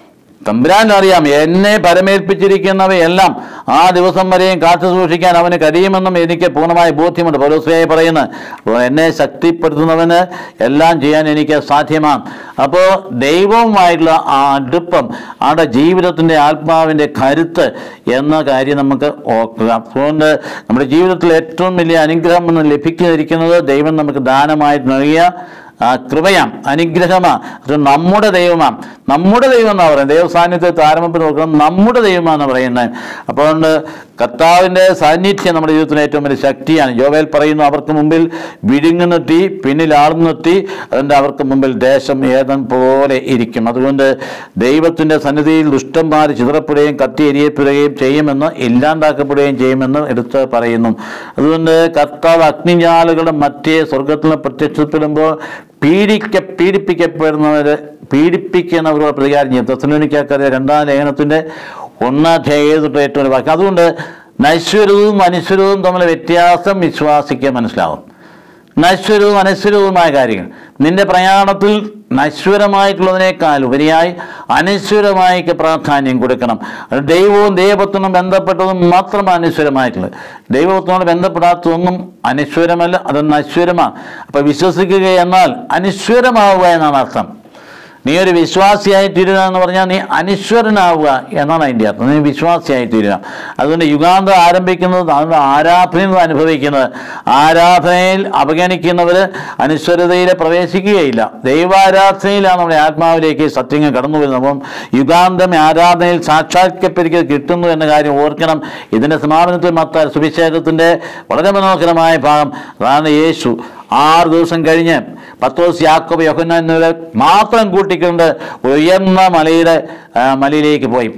തമ്പുരാൻ അറിയാം എന്നെ പരമേൽപ്പിച്ചിരിക്കുന്നവയെല്ലാം ആ ദിവസം വരെയും കാത്തു സൂക്ഷിക്കാൻ അവന് കഴിയുമെന്നും എനിക്ക് പൂർണ്ണമായ ബോധ്യമുണ്ട് പൗലോസ്ലിയായി പറയുന്നത് അപ്പോൾ എന്നെ ശക്തിപ്പെടുത്തുന്നവന് എല്ലാം ചെയ്യാൻ എനിക്ക് സാധ്യമാണ് അപ്പോൾ ദൈവവുമായിട്ടുള്ള ആ അടുപ്പം ആടെ ജീവിതത്തിൻ്റെ ആത്മാവിൻ്റെ കരുത്ത് എന്ന കാര്യം നമുക്ക് ഓർക്കുക അതുകൊണ്ട് നമ്മുടെ ജീവിതത്തിൽ ഏറ്റവും വലിയ അനുഗ്രഹം എന്ന് ലഭിക്കാതിരിക്കുന്നത് ദൈവം നമുക്ക് ദാനമായിട്ട് നൽകിയ ആ കൃപയാം അനുഗ്രഹമാണ് അത് നമ്മുടെ ദൈവമാണ് നമ്മുടെ ദൈവം എന്നാണ് പറയുന്നത് ദൈവ സാന്നിധ്യത്തെ താരതമ്യം നോക്കണം നമ്മുടെ ദൈവമാണെന്ന് പറയുന്നത് അപ്പോൾ അതുകൊണ്ട് കർത്താവിൻ്റെ സാന്നിധ്യം നമ്മുടെ ജീവിതത്തിന് ഏറ്റവും വലിയ ശക്തിയാണ് യോവേൽ പറയുന്നു അവർക്ക് മുമ്പിൽ വിഴുങ്ങുന്ന തീ പിന്നിൽ ആളുന്ന തീ അതുകൊണ്ട് അവർക്ക് മുമ്പിൽ ദേശം ഏതൻ പോലെ ഇരിക്കും അതുകൊണ്ട് ദൈവത്തിൻ്റെ സന്നിധിയിൽ ദുഷ്ടന്മാർ ചിതറപ്പെടുകയും കത്തി എരിയപ്പെടുകയും ചെയ്യുമെന്ന് ഇല്ലാണ്ടാക്കപ്പെടുകയും ചെയ്യുമെന്ന് എടുത്ത് പറയുന്നു അതുകൊണ്ട് കർത്താവ് അഗ്നിജാലുകളുടെ മറ്റേ സ്വർഗത്തിൽ നിന്ന് പ്രത്യക്ഷപ്പെടുമ്പോൾ പീഡിക്ക പീഡിപ്പിക്കപ്പെടുന്നവർ പീഡിപ്പിക്കുന്നവരോട് പ്രതികാരം ചെയ്യും തെസലോനിക്കാക്കറിയ രണ്ടാം ലേഖനത്തിൻ്റെ ഒന്നാധ്യായ തൊട്ട് ഏറ്റവും ഒരു വാക്യം അതുകൊണ്ട് നശ്വരവും അനശ്വരവും തമ്മിലെ വ്യത്യാസം വിശ്വാസിക്ക് മനസ്സിലാവും നശ്വരവും അനശ്വരവുമായ കാര്യങ്ങൾ നിന്റെ പ്രയാണത്തിൽ നശ്വരമായിട്ടുള്ളതിനേക്കാൾ ഉപരിയായി അനശ്വരമായിക്ക് പ്രാധാന്യം കൊടുക്കണം അത് ദൈവവും ദൈവത്തിനും ബന്ധപ്പെട്ടതും മാത്രമാണ് അനശ്വരമായിട്ടുള്ളത് ദൈവത്തിനോട് ബന്ധപ്പെടാത്തതൊന്നും അനശ്വരമല്ല അത് നശ്വരമാണ് അപ്പം വിശ്വസിക്കുക എന്നാൽ അനശ്വരമാവുക എന്നാണ് അർത്ഥം നീ ഒരു വിശ്വാസിയായി തീരുക എന്ന് പറഞ്ഞാൽ നീ അനശ്വരനാവുക എന്നാണ് അതിൻ്റെ അർത്ഥം നീ വിശ്വാസിയായി തീരുക അതുകൊണ്ട് യുഗാന്തം ആരംഭിക്കുന്നത് അതിൻ്റെ ആരാധനയിൽ അനുഭവിക്കുന്നത് ആരാധനയിൽ അവഗണിക്കുന്നവർ അനശ്വരതയിൽ പ്രവേശിക്കുകയില്ല ദൈവാരാധനയിലാണ് നമ്മുടെ ആത്മാവിലേക്ക് സത്യങ്ങൾ കടന്നു വരുന്നത് അപ്പം യുഗാന്തം ആരാധനയിൽ സാക്ഷാത്കരിക്കുന്നത് കിട്ടുന്നു എന്ന കാര്യം ഓർക്കണം ഇതിൻ്റെ സമാപനത്തിൽ മത്ത സുവിശേഷത്തിൻ്റെ വളരെ മനോഹരമായ ഭാഗം അതാണ് യേശു ആറ് ദിവസം കഴിഞ്ഞ് പത്തോസ് യാക്കോബ് യോഹന്നാൻ എന്നിവരെ മാത്രം കൂട്ടിക്കൊണ്ട് ഉയർന്ന മലയുടെ ആ, മലയിലേക്ക് പോയി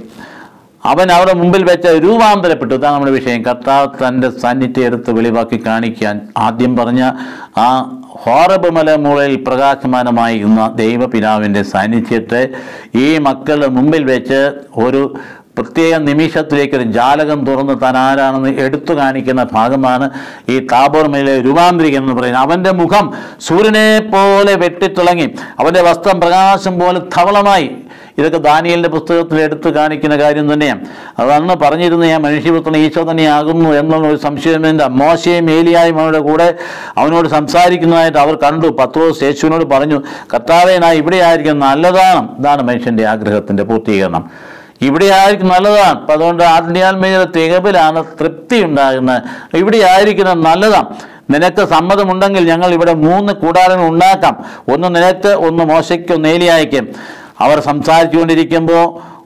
അവൻ അവിടെ മുമ്പിൽ വെച്ച് രൂപാന്തരപ്പെട്ടു ഇതാണ് നമ്മുടെ വിഷയം കർത്താവ് തൻ്റെ സാന്നിധ്യം എടുത്ത് വെളിവാക്കി കാണിക്കാൻ ആദ്യം പറഞ്ഞ ആ ഹോറബ് മലമുകളിൽ പ്രകാശമാനമായിരുന്ന ദൈവപിതാവിൻ്റെ സാന്നിധ്യത്തെ ഈ മക്കളുടെ മുമ്പിൽ വെച്ച് ഒരു പ്രത്യേക നിമിഷത്തിലേക്ക് ഒരു ജാലകം തുറന്ന് താൻ ആരാണെന്ന് എടുത്തു കാണിക്കുന്ന ഭാഗമാണ് ഈ താബോർ മേലെ രൂപാന്തരിക്കുന്നത് എന്ന് പറയുന്നത് അവൻ്റെ മുഖം സൂര്യനെ പോലെ വെട്ടിത്തിളങ്ങി അവൻ്റെ വസ്ത്രം പ്രകാശം പോലെ ധവളമായി ഇതൊക്കെ ദാനിയലിൻ്റെ പുസ്തകത്തിൽ എടുത്തു കാണിക്കുന്ന കാര്യം തന്നെയാണ് അതന്ന് പറഞ്ഞിരുന്ന ഞാൻ മനുഷ്യപുത്രൻ ഈശോ തന്നെയാകുന്നു എന്നുള്ള ഒരു സംശയമില്ല മോശയും ഏലിയായും അവരുടെ കൂടെ അവനോട് സംസാരിക്കുന്നതായിട്ട് അവർ കണ്ടു പത്രോസ് യേശുവിനോട് പറഞ്ഞു കർത്താവേ ഞാൻ ഇവിടെ ആയിരിക്കും നല്ലതാണ് ഇതാണ് മനുഷ്യൻ്റെ ആഗ്രഹത്തിൻ്റെ പൂർത്തീകരണം ഇവിടെ ആയിരിക്കും നല്ലതാണ് അപ്പം അതുകൊണ്ട് ആത്മീയാത്മീയ തികവിലാണ് തൃപ്തി ഉണ്ടാകുന്നത് ഇവിടെ ആയിരിക്കുന്നത് നല്ലതാണ് നിനക്ക് സമ്മതമുണ്ടെങ്കിൽ ഞങ്ങൾ ഇവിടെ മൂന്ന് കൂടാരങ്ങൾ ഉണ്ടാക്കാം ഒന്ന് നിനക്ക് ഒന്ന് മോശയ്ക്ക് ഒന്ന് ഏലിയായിക്കും അവർ സംസാരിച്ചുകൊണ്ടിരിക്കുമ്പോൾ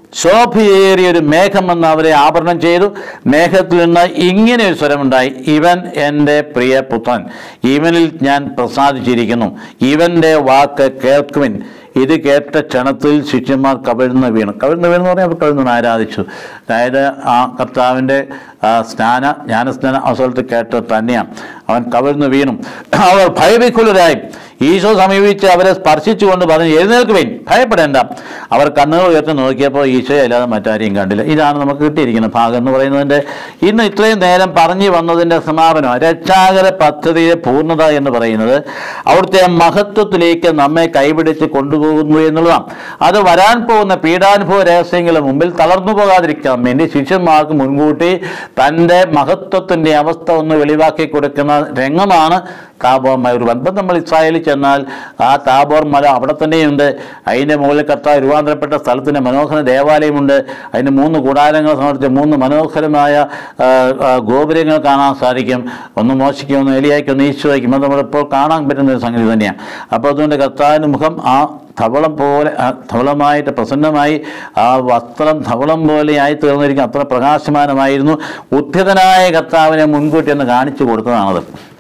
ശോഭയേറിയ ഒരു മേഘം വന്ന് അവരെ ആവരണം ചെയ്തു മേഘത്തിൽ നിന്ന് ഇങ്ങനെ ഒരു സ്വരമുണ്ടായി ഇവൻ എൻ്റെ പ്രിയ പുത്രൻ ഇവനിൽ ഞാൻ പ്രസാദിച്ചിരിക്കുന്നു ഇവൻ്റെ വാക്ക് കേൾക്കുവിൻ ഇത് കേട്ട ക്ഷണത്തിൽ ശിഷ്യന്മാർ കവിഴ്ന്ന് വീണു കവിഴ്ന്ന് വീണെന്ന് പറഞ്ഞാൽ അവർ കവിഴ്ന്ന് ആരാധിച്ചു അതായത് ആ കർത്താവിൻ്റെ ആ, സ്നാന ജ്ഞാനസ്നാന അവസരത്തിൽ കേട്ട് തന്നെയാണ് അവൻ കവിഴ്ന്ന് വീണു അവർ ഭയവിക്കുലരായി ഈശോ സമീപിച്ച് അവരെ സ്പർശിച്ചുകൊണ്ട് പറഞ്ഞു എഴുന്നേൽക്കുവേൻ ഭയപ്പെടേണ്ട അവർ കണ്ണുകൾ ഉയർത്തി നോക്കിയപ്പോൾ ഈശോയെ അല്ലാതെ മറ്റാരെയും കണ്ടില്ല ഇതാണ് നമുക്ക് കിട്ടിയിരിക്കുന്ന ഭാഗം എന്ന് പറയുന്നതിൻ്റെ ഇന്ന് ഇത്രയും നേരം പറഞ്ഞു വന്നതിൻ്റെ സമാപനം രക്ഷാകര പദ്ധതിയുടെ പൂർണ്ണത എന്ന് പറയുന്നത് അവിടുത്തെ മഹത്വത്തിലേക്ക് നമ്മെ കൈപിടിച്ച് കൊണ്ടുപോകുന്നു എന്നുള്ളതാണ് അത് വരാൻ പോകുന്ന പീഡാനുഭവ രഹസ്യങ്ങളുടെ മുമ്പിൽ തളർന്നു പോകാതിരിക്കാൻ വേണ്ടി ശിഷ്യന്മാർക്ക് മുൻകൂട്ടി തൻ്റെ മഹത്വത്തിൻ്റെ അവസ്ഥ ഒന്ന് വെളിവാക്കി കൊടുക്കുന്ന രംഗമാണ് താബോർ മല ഒരു ബന്ധം നമ്മൾ ഇസ്രായേലിൽ ചെന്നാൽ ആ താബോർ മല അവിടെ തന്നെയുണ്ട് അതിൻ്റെ മുകളിൽ കർത്താവ് രൂപാന്തരപ്പെട്ട സ്ഥലത്തിൻ്റെ മനോഹര ദേവാലയമുണ്ട് അതിന് മൂന്ന് കൂടാരങ്ങൾ സമർപ്പിച്ച മൂന്ന് മനോഹരമായ ആ, ആ, ഗോപുരങ്ങൾ കാണാൻ സാധിക്കും ഒന്ന് മോശിക്കും ഒന്ന് എലിയായിക്കും ഒന്ന് ഈശോയ്ക്കും അത് നമ്മളിപ്പോൾ കാണാൻ പറ്റുന്ന ഒരു സംഗതി തന്നെയാണ് അപ്പോൾ അതുകൊണ്ട് കർത്താവിൻ്റെ മുഖം ആ ധവളം പോലെ ആ ധവളമായിട്ട് പ്രസന്നമായി ആ വസ്ത്രം ധവളം പോലെ ആയി തീർന്നിരിക്കും അത്ര പ്രകാശമാനമായിരുന്നു ഉദ്ധിതനായ കർത്താവിനെ മുൻകൂട്ടി എന്ന് കാണിച്ചു കൊടുത്തതാണത്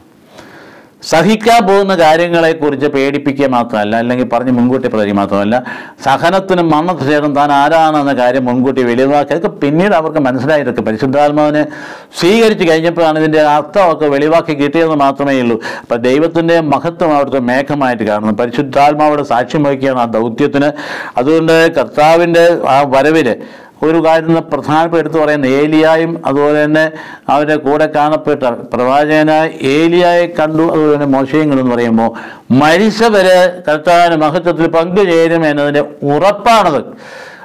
സഹിക്കാൻ പോകുന്ന കാര്യങ്ങളെക്കുറിച്ച് പേടിപ്പിക്കുക മാത്രമല്ല അല്ലെങ്കിൽ പറഞ്ഞ് മുൻകൂട്ടി പറയുക മാത്രമല്ല സഹനത്തിനും മരണത്തിന് ശേഷം താൻ ആരാണെന്ന കാര്യം മുൻകൂട്ടി വെളിവാക്കി അതൊക്കെ പിന്നീട് അവർക്ക് മനസ്സിലായതൊക്കെ പരിശുദ്ധാത്മാവിനെ സ്വീകരിച്ച് കഴിഞ്ഞപ്പോഴാണ് ഇതിൻ്റെ അർത്ഥമൊക്കെ വെളിവാക്കി കിട്ടിയെന്ന് മാത്രമേ ഉള്ളൂ അപ്പം ദൈവത്തിൻ്റെ മഹത്വം അവിടുത്തെ മേഘമായിട്ട് കാണുന്നു പരിശുദ്ധാത്മാവിടെ സാക്ഷ്യം വഹിക്കുകയാണ് ആ ദൗത്യത്തിന് അതുകൊണ്ട് കർത്താവിൻ്റെ ആ വരവിൽ ഒരു കാര്യം പ്രധാനപ്പെട്ട എടുത്തു പറയുന്ന ഏലിയായും അതുപോലെ തന്നെ അവരുടെ കൂടെ കാണപ്പെട്ട പ്രവാചകനായ ഏലിയായെ കണ്ടു അതുപോലെ തന്നെ മോശയും കണ്ടു എന്ന് പറയുമ്പോൾ മരിച്ചവര് കർത്താവിന് മഹത്വത്തിൽ പങ്കുചേരും എന്നതിൻ്റെ ഉറപ്പാണത്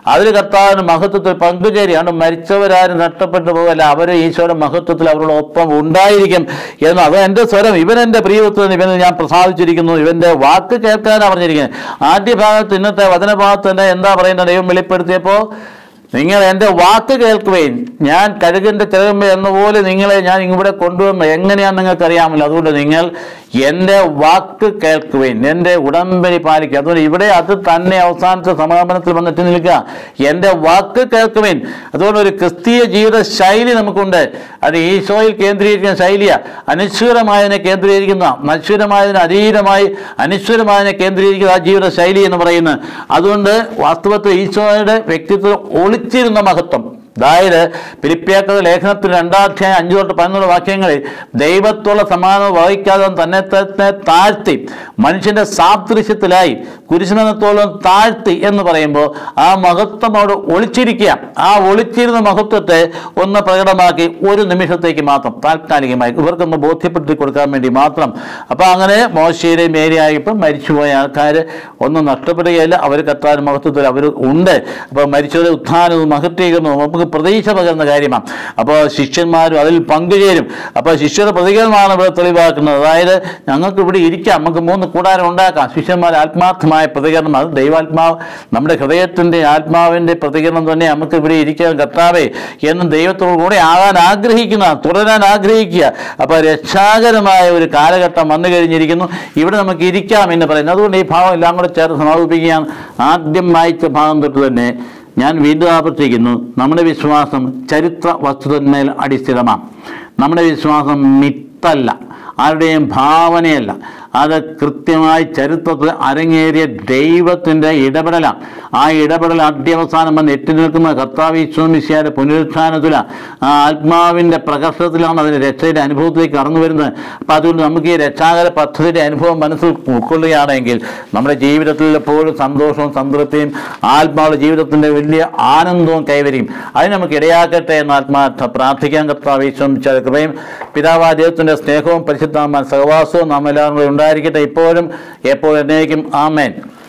അതിൽ കർത്താവിന് മഹത്വത്തിൽ പങ്കുചേരുകയാണ് മരിച്ചവരാരും നഷ്ടപ്പെട്ടു പോകല്ല അവർ ഈശോയുടെ മഹത്വത്തിൽ അവരുടെ ഒപ്പം ഉണ്ടായിരിക്കും എന്ന് അത് എൻ്റെ സ്വരം ഇവൻ എൻ്റെ പ്രിയത്വം ഇവനിൽ ഞാൻ പ്രസാദിച്ചിരിക്കുന്നു ഇവൻ്റെ വാക്ക് കേൾക്കാനാണ് പറഞ്ഞിരിക്കുന്നത് ആദ്യ ഭാഗത്ത് ഇന്നത്തെ വചനഭാഗത്ത് തന്നെ എന്താ പറയുന്നത് ദൈവം വെളിപ്പെടുത്തിയപ്പോൾ നിങ്ങൾ എൻ്റെ വാക്ക് കേൾക്കുകയും ഞാൻ കഴുകൻ്റെ ചെറുമ്പ എന്നപോലെ നിങ്ങളെ ഞാൻ ഇവിടെ കൊണ്ടുവന്ന് എങ്ങനെയാണെന്ന് നിങ്ങൾക്ക് അറിയാമല്ലോ അതുകൊണ്ട് നിങ്ങൾ എൻ്റെ വാക്ക് കേൾക്കുകയും എൻ്റെ ഉടമ്പടി പാലിക്കുക അതുകൊണ്ട് ഇവിടെ അത് തന്നെ അവസാനത്തെ സമാപനത്തിൽ വന്നിട്ട് നിൽക്കുക എൻ്റെ വാക്ക് കേൾക്കുവേൻ അതുകൊണ്ട് ഒരു ക്രിസ്തീയ ജീവിത ശൈലി നമുക്കുണ്ട് അത് ഈശോയിൽ കേന്ദ്രീകരിക്കുന്ന ശൈലിയാണ് അനശ്വരമായതിനെ കേന്ദ്രീകരിക്കുന്ന നശ്വരമായതിന് അതീതമായി അനശ്വരമായതിനെ കേന്ദ്രീകരിക്കുന്ന ആ ജീവിത ശൈലി എന്ന് പറയുന്നത് അതുകൊണ്ട് വാസ്തവത്തിൽ ഈശോയുടെ വ്യക്തിത്വം ഒളിച്ചിരുന്ന മഹത്വം അതായത് പിലിപ്പിയാക്കത ലേഖനത്തിൽ രണ്ടാധ്യായം അഞ്ചു തൊട്ട് പതിനൊന്ന് വാക്യങ്ങളിൽ ദൈവത്തോളം സമാനം വഹിക്കാതെ തന്നെ തന്നെ താഴ്ത്തി മനുഷ്യന്റെ സാദൃശ്യത്തിലായി കുരിശനത്തോളം താഴ്ത്തി എന്ന് പറയുമ്പോൾ ആ മഹത്വം അവിടെ ഒളിച്ചിരിക്കുക ആ ഒളിച്ചിരുന്ന മഹത്വത്തെ ഒന്ന് പ്രകടമാക്കി ഒരു നിമിഷത്തേക്ക് മാത്രം താൽക്കാലികമായി ഇവർക്കൊന്ന് ബോധ്യപ്പെടുത്തി കൊടുക്കാൻ വേണ്ടി മാത്രം അപ്പോൾ അങ്ങനെ മോശയുടെയും മേരിയായപ്പോൾ മരിച്ചുപോയ ആൾക്കാർ ഒന്നും നഷ്ടപ്പെടുകയില്ല അവർ കത്താൻ മഹത്വത്തിൽ അവർ ഉണ്ട് അപ്പോൾ മരിച്ചവരെ ഉത്ഥാനവും മഹത്വീകരണവും നമുക്ക് പ്രതീക്ഷ പകരുന്ന കാര്യമാണ് അപ്പോൾ ശിഷ്യന്മാരും അതിൽ പങ്കുചേരും അപ്പോൾ ശിഷ്യരുടെ പ്രതികരണമാണ് ഇവിടെ തെളിവാക്കുന്നത് അതായത് ഞങ്ങൾക്ക് ഇവിടെ ഇരിക്കാം നമുക്ക് മൂന്ന് കൂടാരം ഉണ്ടാക്കാം ശിഷ്യന്മാർ ആത്മാർത്ഥമായ പ്രതികരണം അത് ദൈവാത്മാവ് നമ്മുടെ ഹൃദയത്തിൻ്റെ ആത്മാവിൻ്റെ പ്രതികരണം തന്നെ നമുക്ക് ഇവിടെ ഇരിക്കാൻ കർത്താവേ എന്ന് ദൈവത്തോടു കൂടെ ആകാൻ ആഗ്രഹിക്കുന്ന തുടരാൻ ആഗ്രഹിക്കുക അപ്പോൾ രക്ഷാകരമായ ഒരു കാലഘട്ടം വന്നു കഴിഞ്ഞിരിക്കുന്നു ഇവിടെ നമുക്ക് ഇരിക്കാം എന്ന് പറയുന്നത് അതുകൊണ്ട് ഈ ഭാവം എല്ലാം കൂടെ ചേർത്ത് സമാപിപ്പിക്കുകയാണ് ആദ്യം വായിച്ച ഭാഗം തൊട്ട് തന്നെ ഞാൻ വീണ്ടും ആവർത്തിക്കുന്നു നമ്മുടെ വിശ്വാസം ചരിത്ര വസ്തുതന്മേൽ അടിസ്ഥിതമാണ് നമ്മുടെ വിശ്വാസം മിത്തല്ല ആരുടെയും ഭാവനയല്ല അത് കൃത്യമായി ചരിത്രത്തിൽ അരങ്ങേറിയ ദൈവത്തിൻ്റെ ഇടപെടലാണ് ആ ഇടപെടൽ അധ്യവസാനം വന്ന് എത്തി നിൽക്കുന്ന കർത്താവ് ഈശ്വമിശിയുടെ പുനരുത്ഥാനത്തിലാണ് ആ ആത്മാവിൻ്റെ പ്രകർഷത്തിലാണ് അതിൻ്റെ രക്ഷയുടെ അനുഭവത്തിലേക്ക് കടന്നു വരുന്നത് അപ്പം അതുകൊണ്ട് നമുക്ക് ഈ രക്ഷാകര പദ്ധതിയുടെ അനുഭവം മനസ്സിൽ ഉൾക്കൊള്ളുകയാണെങ്കിൽ നമ്മുടെ ജീവിതത്തിൽ എപ്പോഴും സന്തോഷവും സംതൃപ്തിയും ആത്മാവ് ജീവിതത്തിൻ്റെ വലിയ ആനന്ദവും കൈവരിക്കും അതിന് നമുക്ക് ഇടയാക്കട്ടെ എന്ന് ആത്മാർത്ഥ പ്രാർത്ഥിക്കാൻ കർത്താവ് ഈശ്വമിച്ച കൃപയും പിതാവ് ദൈവത്തിൻ്റെ സ്നേഹവും പരിശുദ്ധാത്മാൻ സഹവാസവും നാം എല്ലാവരും കൂടെ ഉണ്ടായിരിക്കട്ടെ ഇപ്പോഴും എപ്പോഴും എന്നേക്കും ആമേൻ